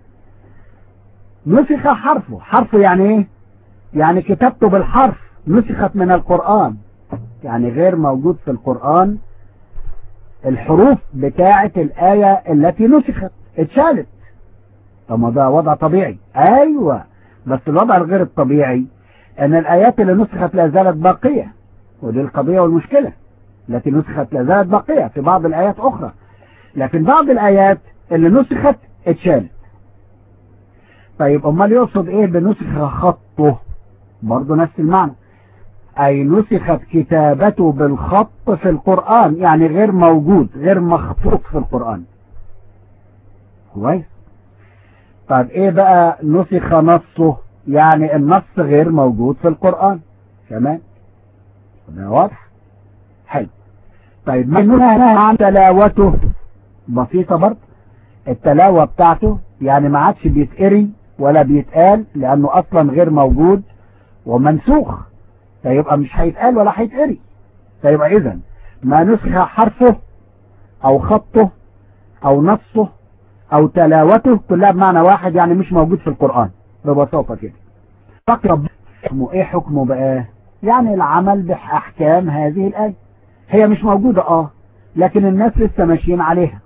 نسخ حرفه حرفه يعني ايه يعني كتابته بالحرف نسخت من القرآن يعني غير موجود في القرآن الحروف بتاعة الآية التي نسخت اتشالت طب ما ده وضع طبيعي ايوه بس الوضع الغير الطبيعي ان الايات اللي نسخت لا زالت باقية ودي القضية والمشكلة التي نسخت لا زالت باقية في بعض الايات اخرى لكن بعض الايات اللي نسخت اتشالت طيب امال يقصد ايه بنسخ خطه برضه نفس المعنى اي نسخت كتابته بالخط في القرآن يعني غير موجود غير مخطوط في القرآن كويس طيب ايه بقى نسخ نصه يعني النص غير موجود في القرآن كمان ده واضح حلو طيب ما نهى عن تلاوته بسيطة برضه التلاوة بتاعته يعني ما عادش بيتقري ولا بيتقال لانه اصلا غير موجود ومنسوخ فيبقى مش هيتقال ولا هيتقري فيبقى اذا ما نسخ حرفه او خطه او نصه او تلاوته كلها بمعنى واحد يعني مش موجود في القرآن ببساطة كده فقط حكمه ايه حكمه بقى يعني العمل باحكام هذه الآية هي مش موجودة اه لكن الناس لسه ماشيين عليها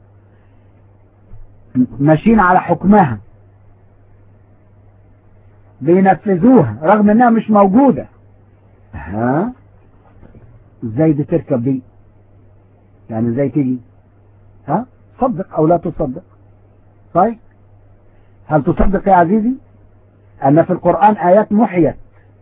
ماشيين على حكمها بينفذوها رغم انها مش موجودة ها ازاي دي تركب دي يعني ازاي تيجي ها صدق او لا تصدق طيب هل تصدق يا عزيزي ان في القرآن ايات محيت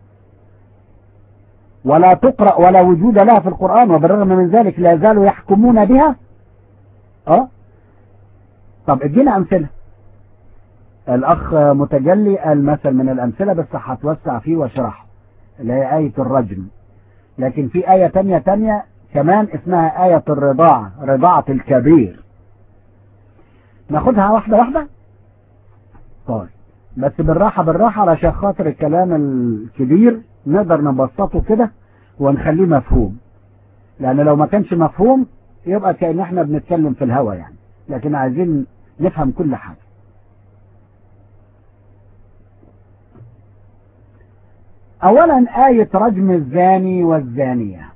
ولا تقرأ ولا وجود لها في القرآن وبالرغم من ذلك لا زالوا يحكمون بها اه طب ادينا امثله الاخ متجلي قال مثل من الامثله بس هتوسع فيه واشرحه اللي هي آية الرجم لكن في آية تانية تانية كمان اسمها آية الرضاعة رضاعة الكبير ناخدها واحدة واحدة طيب بس بالراحة بالراحة علشان خاطر الكلام الكبير نقدر نبسطه كده ونخليه مفهوم لأن لو ما كانش مفهوم يبقى كأن احنا بنتكلم في الهوا يعني لكن عايزين نفهم كل حاجة اولا آية رجم الزاني والزانية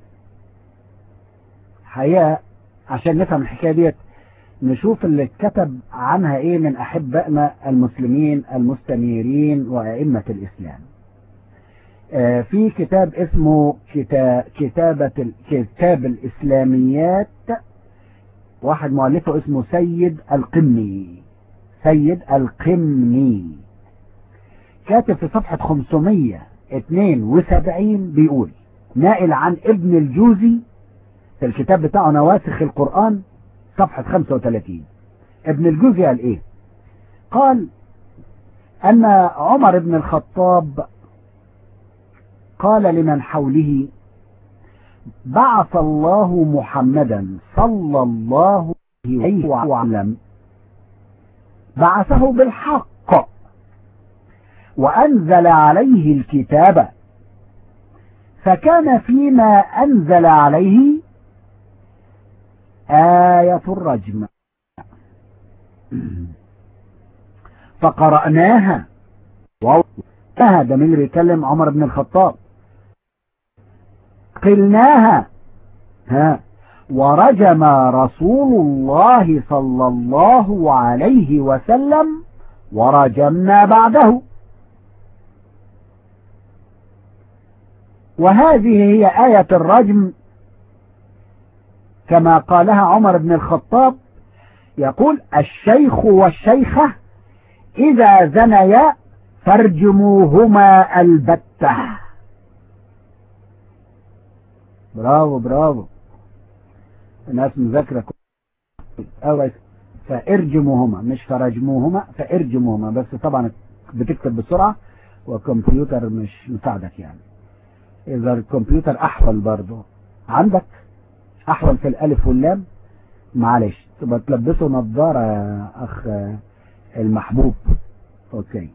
حقيقة عشان نفهم الحكاية ديت نشوف اللي اتكتب عنها ايه من احبائنا المسلمين المستنيرين وائمة الاسلام آه في كتاب اسمه كتاب كتابة كتاب الاسلاميات واحد مؤلفه اسمه سيد القمني سيد القمني كاتب في صفحة 572 بيقول نائل عن ابن الجوزي في الكتاب بتاعه نواسخ القرآن صفحة 35 ابن الجوزي قال ايه قال ان عمر بن الخطاب قال لمن حوله بعث الله محمدا صلى الله عليه وسلم بعثه بالحق وأنزل عليه الكتاب فكان فيما أنزل عليه آية الرجم فقرأناها هذا من اللي بيتكلم عمر بن الخطاب قلناها ها ورجم رسول الله صلى الله عليه وسلم ورجمنا بعده وهذه هي آية الرجم كما قالها عمر بن الخطاب يقول الشيخ والشيخة إذا زنيا فارجموهما البتة برافو برافو الناس مذاكرة أو فارجموهما مش فرجموهما فارجموهما بس طبعا بتكتب بسرعة والكمبيوتر مش مساعدك يعني إذا الكمبيوتر أحول برضه عندك أحول في الألف واللام معلش تبقى تلبسه نظارة يا أخ المحبوب أوكي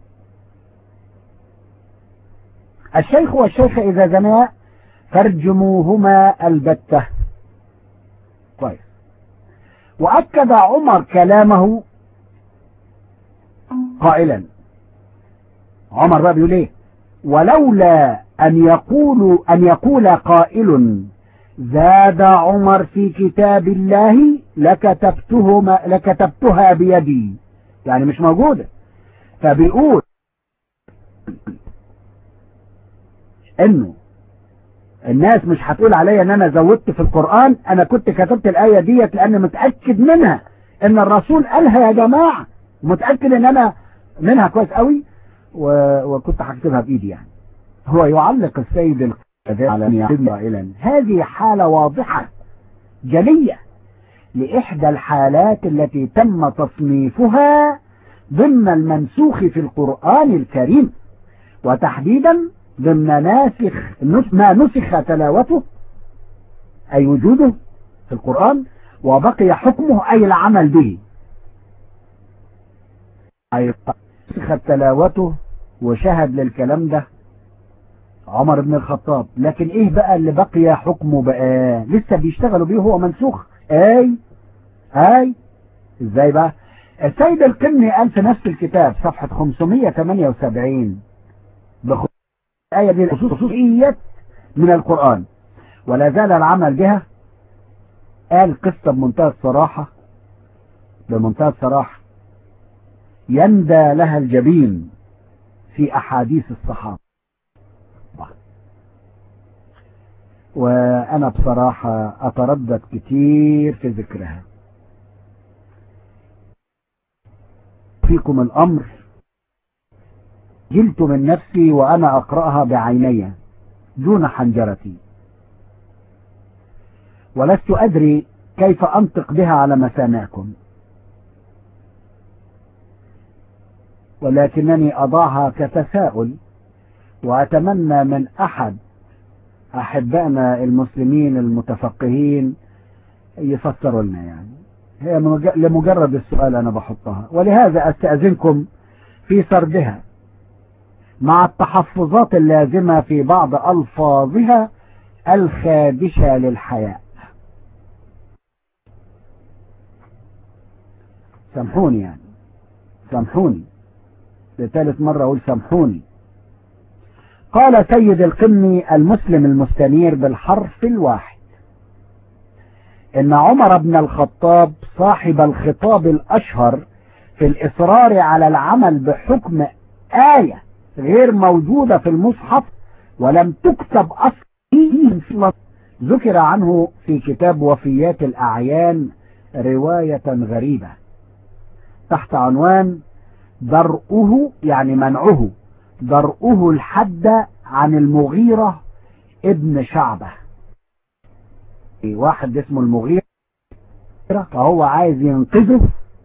الشيخ والشيخة إذا زنيا فارجموهما البتة كويس وأكد عمر كلامه قائلا عمر بقى بيقول ايه ولولا أن يقول أن يقول قائل زاد عمر في كتاب الله لكتبتهما لكتبتها بيدي يعني مش موجودة فبيقول انه الناس مش هتقول عليا ان انا زودت في القرآن انا كنت كتبت الاية ديت لان متأكد منها ان الرسول قالها يا جماعة متأكد ان انا منها كويس قوي و... وكنت هكتبها بايدي يعني هو يعلق السيد القذافي على ان يعلم قائلا هذه حالة واضحة جلية لإحدى الحالات التي تم تصنيفها ضمن المنسوخ في القرآن الكريم وتحديدا ضمن ناسخ ما نسخ تلاوته أي وجوده في القرآن وبقي حكمه أي العمل به أي نسخ تلاوته وشهد للكلام ده عمر بن الخطاب لكن ايه بقى اللي بقي حكمه بقى لسه بيشتغلوا بيه هو منسوخ اي اي ازاي بقى السيد القمني قال في نفس الكتاب صفحة 578 بخصوص الآية دي خصوصية من القرآن ولا زال العمل بها قال قصة بمنتهى الصراحة بمنتهى الصراحة يندى لها الجبين في أحاديث الصحابة وأنا بصراحة أتردد كتير في ذكرها فيكم الأمر جلت من نفسي وأنا أقرأها بعيني دون حنجرتي ولست أدري كيف أنطق بها على مسامعكم ولكنني أضعها كتساؤل وأتمنى من أحد أحبائنا المسلمين المتفقهين يفسروا لنا يعني هي لمجرد السؤال أنا بحطها ولهذا أستأذنكم في سردها مع التحفظات اللازمة في بعض ألفاظها الخادشة للحياء سامحوني يعني سامحوني لثالث مرة أقول سامحوني قال سيد القمي المسلم المستنير بالحرف الواحد إن عمر بن الخطاب صاحب الخطاب الأشهر في الإصرار على العمل بحكم آية غير موجودة في المصحف ولم تكتب أصلا ذكر عنه في كتاب وفيات الأعيان رواية غريبة تحت عنوان درؤه يعني منعه درؤه الحد عن المغيرة ابن شعبة واحد اسمه المغيرة فهو عايز ينقذه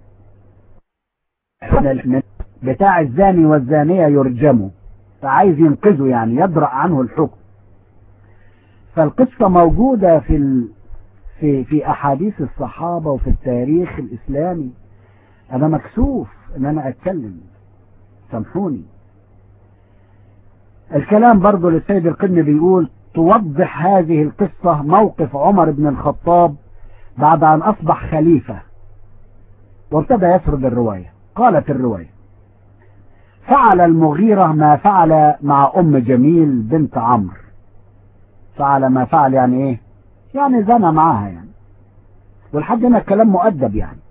بتاع الزاني والزانية يرجموا فعايز ينقذه يعني يدرأ عنه الحكم فالقصة موجودة في ال... في في أحاديث الصحابة وفي التاريخ الإسلامي أنا مكسوف إن أنا أتكلم سامحوني الكلام برضو للسيد القرن بيقول توضح هذه القصة موقف عمر بن الخطاب بعد أن أصبح خليفة وابتدى يسرد الرواية قالت الرواية فعل المغيرة ما فعل مع أم جميل بنت عمرو فعل ما فعل يعني إيه يعني زنى معاها يعني والحد هنا الكلام مؤدب يعني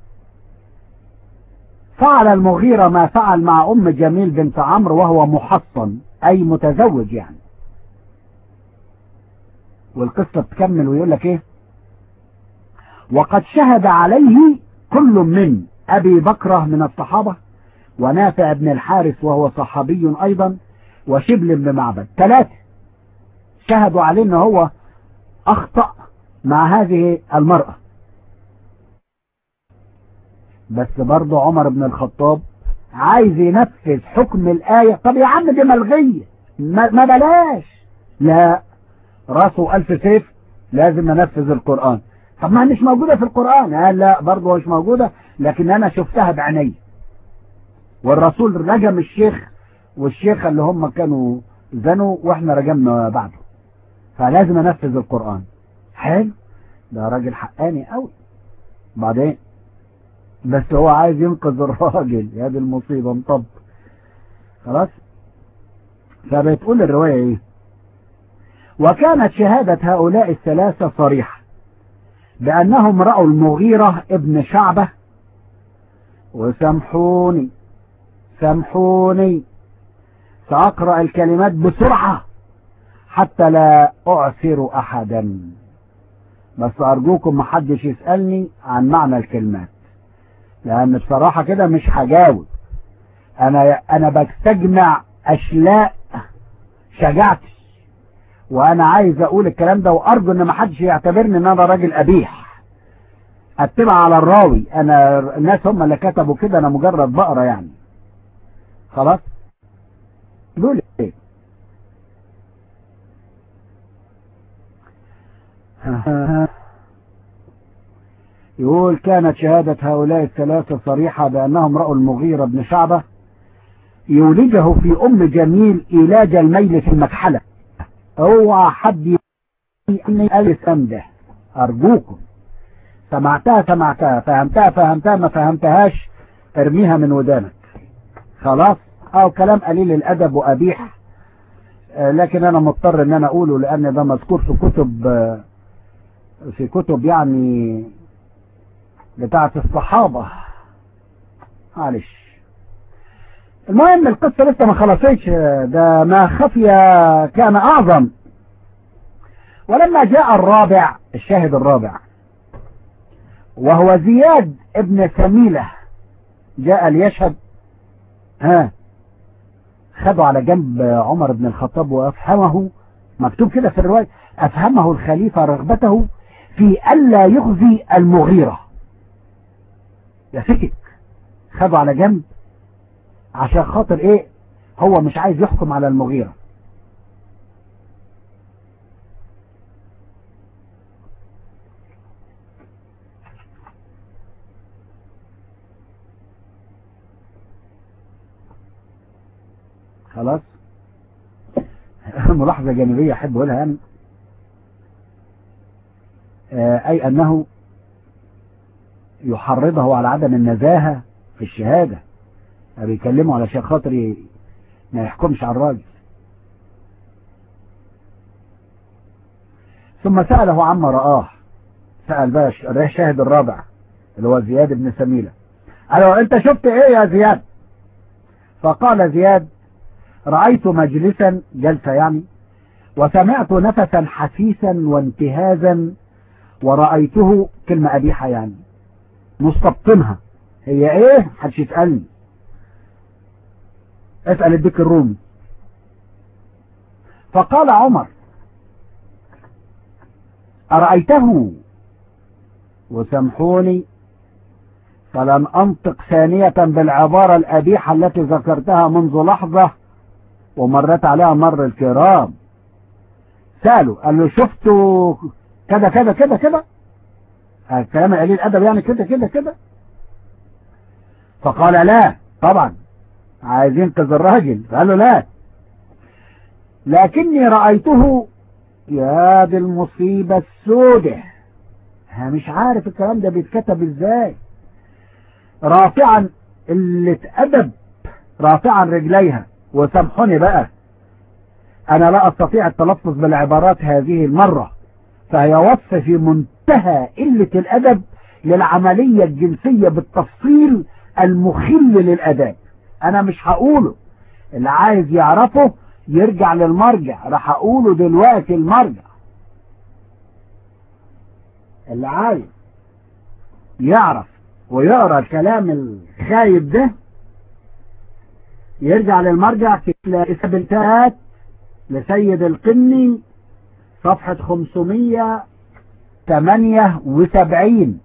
فعل المغيرة ما فعل مع أم جميل بنت عمرو وهو محصن أي متزوج يعني والقصة تكمل ويقول لك ايه وقد شهد عليه كل من ابي بكرة من الصحابة ونافع بن الحارث وهو صحابي ايضا وشبل بن معبد ثلاثة شهدوا عليه ان هو اخطأ مع هذه المرأة بس برضه عمر بن الخطاب عايز ينفذ حكم الآية طب يا عم دي ملغية ما, ما بلاش لا راسه ألف سيف لازم ننفذ القرآن طب ما هي مش موجودة في القرآن قال لا برضه مش موجودة لكن أنا شفتها بعيني والرسول رجم الشيخ والشيخ اللي هم كانوا زنوا واحنا رجمنا بعده فلازم انفذ القرآن حلو ده راجل حقاني قوي بعدين بس هو عايز ينقذ الراجل يا دي المصيبة مطب خلاص فبتقول الرواية ايه وكانت شهادة هؤلاء الثلاثة صريحة بأنهم رأوا المغيرة ابن شعبة وسامحوني سامحوني سأقرأ الكلمات بسرعة حتى لا أعثر أحدا بس أرجوكم محدش يسألني عن معنى الكلمات لأن بصراحة كده مش هجاوب أنا أنا بستجمع أشلاء شجاعتي وأنا عايز أقول الكلام ده وأرجو إن محدش يعتبرني إن أنا راجل قبيح أتبع على الراوي أنا الناس هم اللي كتبوا كده أنا مجرد بقرة يعني خلاص دول إيه يقول كانت شهادة هؤلاء الثلاثة صريحة بأنهم رأوا المغيرة بن شعبة يولجه في أم جميل إيلاج الميل في المكحلة اوعى حد يقني الاسم ده أرجوكم سمعتها سمعتها فهمتها فهمتها ما فهمتهاش ارميها من ودانك خلاص او كلام قليل الادب وقبيح آه، لكن انا مضطر ان انا اقوله لان ده مذكور في كتب آه، في كتب يعني بتاعة الصحابة معلش المهم القصة لسه ما خلصتش ده ما خفي كان أعظم ولما جاء الرابع الشاهد الرابع وهو زياد ابن سميلة جاء ليشهد ها خدوا على جنب عمر بن الخطاب وأفهمه مكتوب كده في الرواية أفهمه الخليفة رغبته في ألا يخزي المغيرة يا سكت خدوا على جنب عشان خاطر ايه هو مش عايز يحكم على المغيرة خلاص ملاحظة جانبية احب اقولها يعني آه، اي انه يحرضه على عدم النزاهة في الشهادة بيكلمه علشان خاطر ي- ما يحكمش على الراجل ثم سأله عما رآه سأل بقى الش- الشاهد الرابع اللي هو زياد بن سميلة قال له انت شفت ايه يا زياد فقال زياد رأيت مجلسا جلسة يعني وسمعت نفسا حسيسا وانتهازا ورأيته كلمة قبيحة يعني مستبطنها هي ايه محدش يسألني اسأل الديك الرومي فقال عمر أرأيته وسامحوني فلن أنطق ثانية بالعبارة الأبيحة التي ذكرتها منذ لحظة ومرت عليها مر الكرام سألوا قال له شفتوا كذا كذا كذا كذا الكلام قليل الأدب يعني كده كده كده فقال لا طبعا عايز ينقذ الراجل قال له لا لكني رأيته يا دي المصيبة السودة ها مش عارف الكلام ده بيتكتب ازاي رافعا اللي اتأدب رافعا رجليها وسامحوني بقى انا لا استطيع التلفظ بالعبارات هذه المرة فهي وصف في منتهى قلة الادب للعملية الجنسية بالتفصيل المخل للاداب انا مش هقوله اللي عايز يعرفه يرجع للمرجع راح اقوله دلوقتي المرجع اللي عايز يعرف ويقرا الكلام الخايب ده يرجع للمرجع تلاقي سبلتات لسيد القني صفحة 578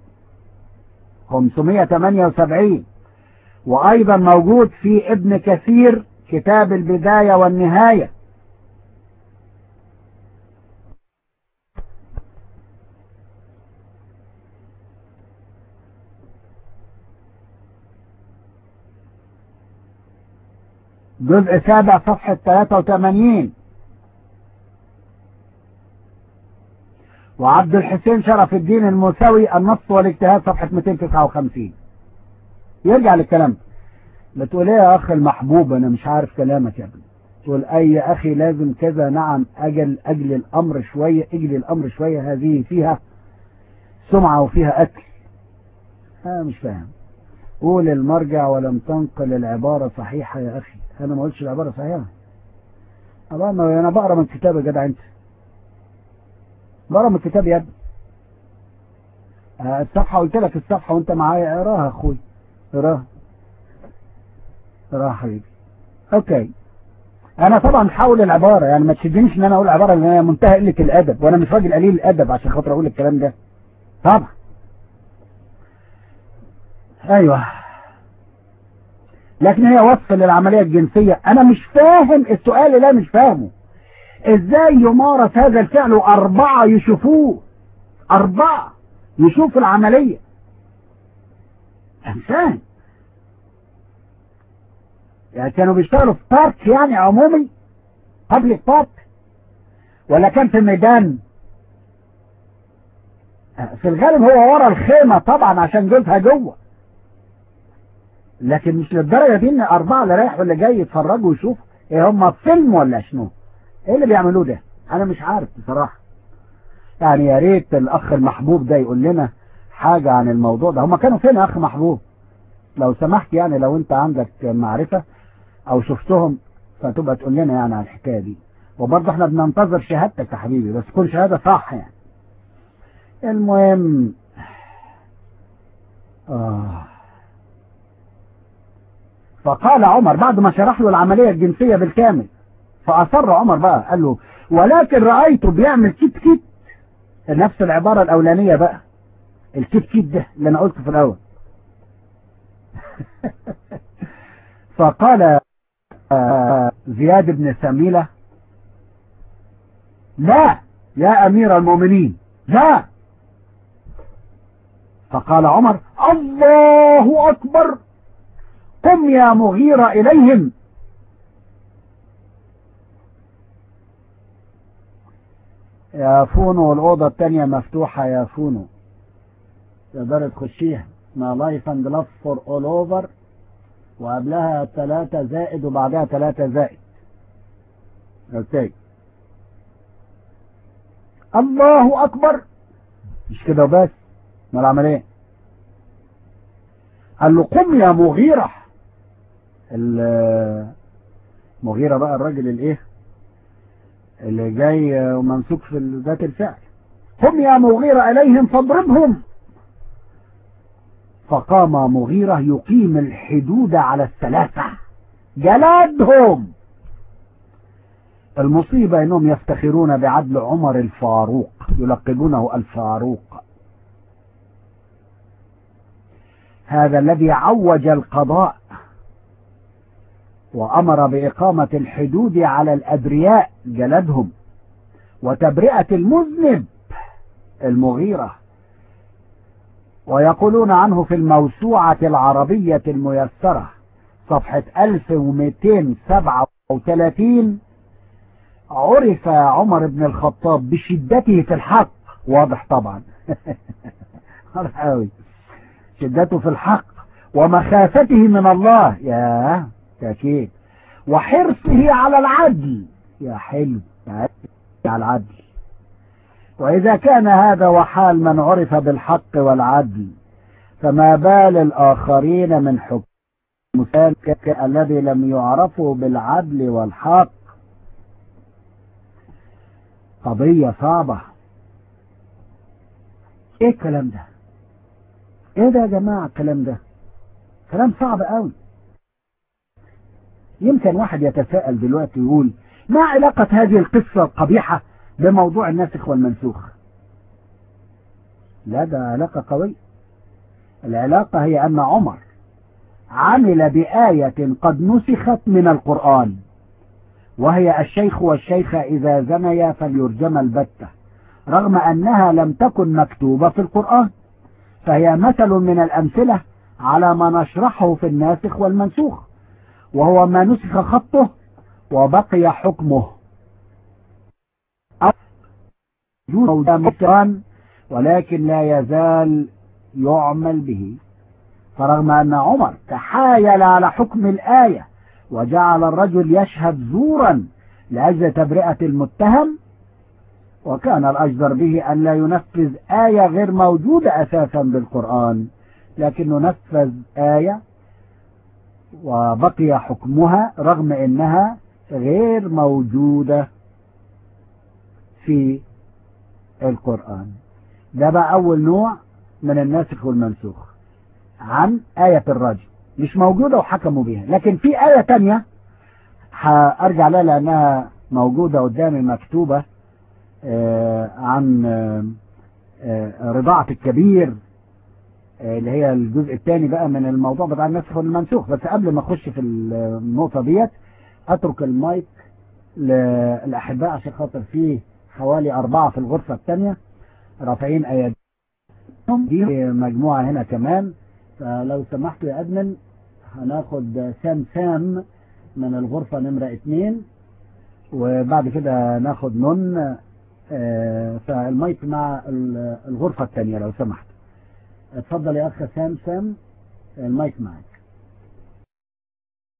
578 وأيضا موجود في ابن كثير كتاب البداية والنهاية جزء سابع صفحة 83 وعبد الحسين شرف الدين الموسوي النص والاجتهاد صفحة 259 يرجع للكلام بتقول ايه يا اخ المحبوب انا مش عارف كلامك يا ابني تقول اي اخي لازم كذا نعم اجل اجل الامر شوية اجل الامر شوية هذه فيها سمعة وفيها اكل انا مش فاهم قول المرجع ولم تنقل العبارة صحيحة يا اخي انا ما قلتش العبارة صحيحة انا انا بقرا من كتاب يا جدع انت بقرا من الكتاب يا ابني الصفحة قلت لك الصفحة وانت معايا اقراها يا اخوي اقراها اقراها حبيبي اوكي انا طبعا حاول العبارة يعني ما تشدنيش ان انا اقول عبارة لان هي منتهى قلة الادب وانا مش راجل قليل الادب عشان خاطر اقول الكلام ده طبعا ايوه لكن هي وصف للعملية الجنسية انا مش فاهم السؤال اللي انا مش فاهمه ازاي يمارس هذا الفعل واربعة يشوفوه اربعة يشوفوا العملية مش فاهم يعني كانوا بيشتغلوا في بارك يعني عمومي بابليك بارك ولا كان في ميدان في الغالب هو ورا الخيمة طبعا عشان جوزها جوه لكن مش للدرجة دي ان اربعة اللي رايح واللي جاي يتفرجوا ويشوفوا ايه هم فيلم ولا شنو ايه اللي بيعملوه ده انا مش عارف بصراحة يعني يا ريت الاخ المحبوب ده يقول لنا حاجة عن الموضوع ده هم كانوا فين يا اخ محبوب لو سمحت يعني لو انت عندك معرفة او شفتهم فتبقى تقول لنا يعني عن الحكاية دي وبرضه احنا بننتظر شهادتك يا حبيبي بس تكون شهادة صح يعني المهم آه. فقال عمر بعد ما شرح له العملية الجنسية بالكامل فأصر عمر بقى قال له ولكن رأيته بيعمل كيت كيت نفس العبارة الأولانية بقى الكيت كيت ده اللي أنا قلته في الأول فقال زياد بن سميلة لا يا أمير المؤمنين لا فقال عمر الله أكبر قم يا مغيرة إليهم يا فونو الأوضة التانية مفتوحة يا فونو تقدر تخشيها اسمها لايف اند لاف فور اول اوفر وقبلها ثلاثة زائد وبعدها ثلاثة زائد اوكي الله اكبر مش كده وبس ما العمل ايه قال له قم يا مغيرة المغيرة بقى الراجل الايه اللي جاي وممسوك في ذات الفعل قم يا مغيرة اليهم فاضربهم فقام مغيرة يقيم الحدود على الثلاثة جلدهم المصيبة انهم يفتخرون بعدل عمر الفاروق يلقبونه الفاروق هذا الذي عوج القضاء وامر باقامة الحدود على الابرياء جلدهم وتبرئة المذنب المغيرة ويقولون عنه في الموسوعة العربية الميسرة صفحة 1237 عرف عمر بن الخطاب بشدته في الحق واضح طبعا واضح قوي شدته في الحق ومخافته من الله يا تأكيد وحرصه على العدل يا حلو على العدل وإذا كان هذا وحال من عرف بالحق والعدل فما بال الآخرين من حكم الذي لم يعرفوا بالعدل والحق قضية صعبة ايه الكلام ده ايه ده يا جماعة الكلام ده كلام صعب قوي يمكن واحد يتساءل دلوقتي ويقول ما علاقة هذه القصة القبيحة بموضوع الناسخ والمنسوخ لا ده علاقة قوية العلاقة هي أن عمر عمل بآية قد نسخت من القرآن وهي الشيخ والشيخة إذا زنيا فليرجم البتة رغم أنها لم تكن مكتوبة في القرآن فهي مثل من الأمثلة على ما نشرحه في الناسخ والمنسوخ وهو ما نسخ خطه وبقي حكمه موجود مكان ولكن لا يزال يعمل به فرغم أن عمر تحايل على حكم الآية وجعل الرجل يشهد زورا لأجل تبرئة المتهم وكان الأجدر به أن لا ينفذ آية غير موجودة أساسا بالقرآن لكنه نفذ آية وبقي حكمها رغم أنها غير موجودة في القرآن ده بقى أول نوع من الناسخ والمنسوخ عن آية الرجل مش موجودة وحكموا بيها لكن في آية تانية هأرجع لها لأنها موجودة قدامي مكتوبة آه عن آه آه رضاعة الكبير اللي هي الجزء الثاني بقى من الموضوع بتاع النسخ والمنسوخ بس قبل ما اخش في النقطة ديت اترك المايك للأحباء عشان خاطر فيه حوالي أربعة في الغرفة الثانية رافعين أيديهم دي مجموعة هنا كمان فلو سمحتوا يا أدمن هناخد سام سام من الغرفة نمرة اتنين وبعد كده ناخد نون فالمايك مع الغرفة الثانية لو سمحت اتفضل يا أخ سام سام المايك معك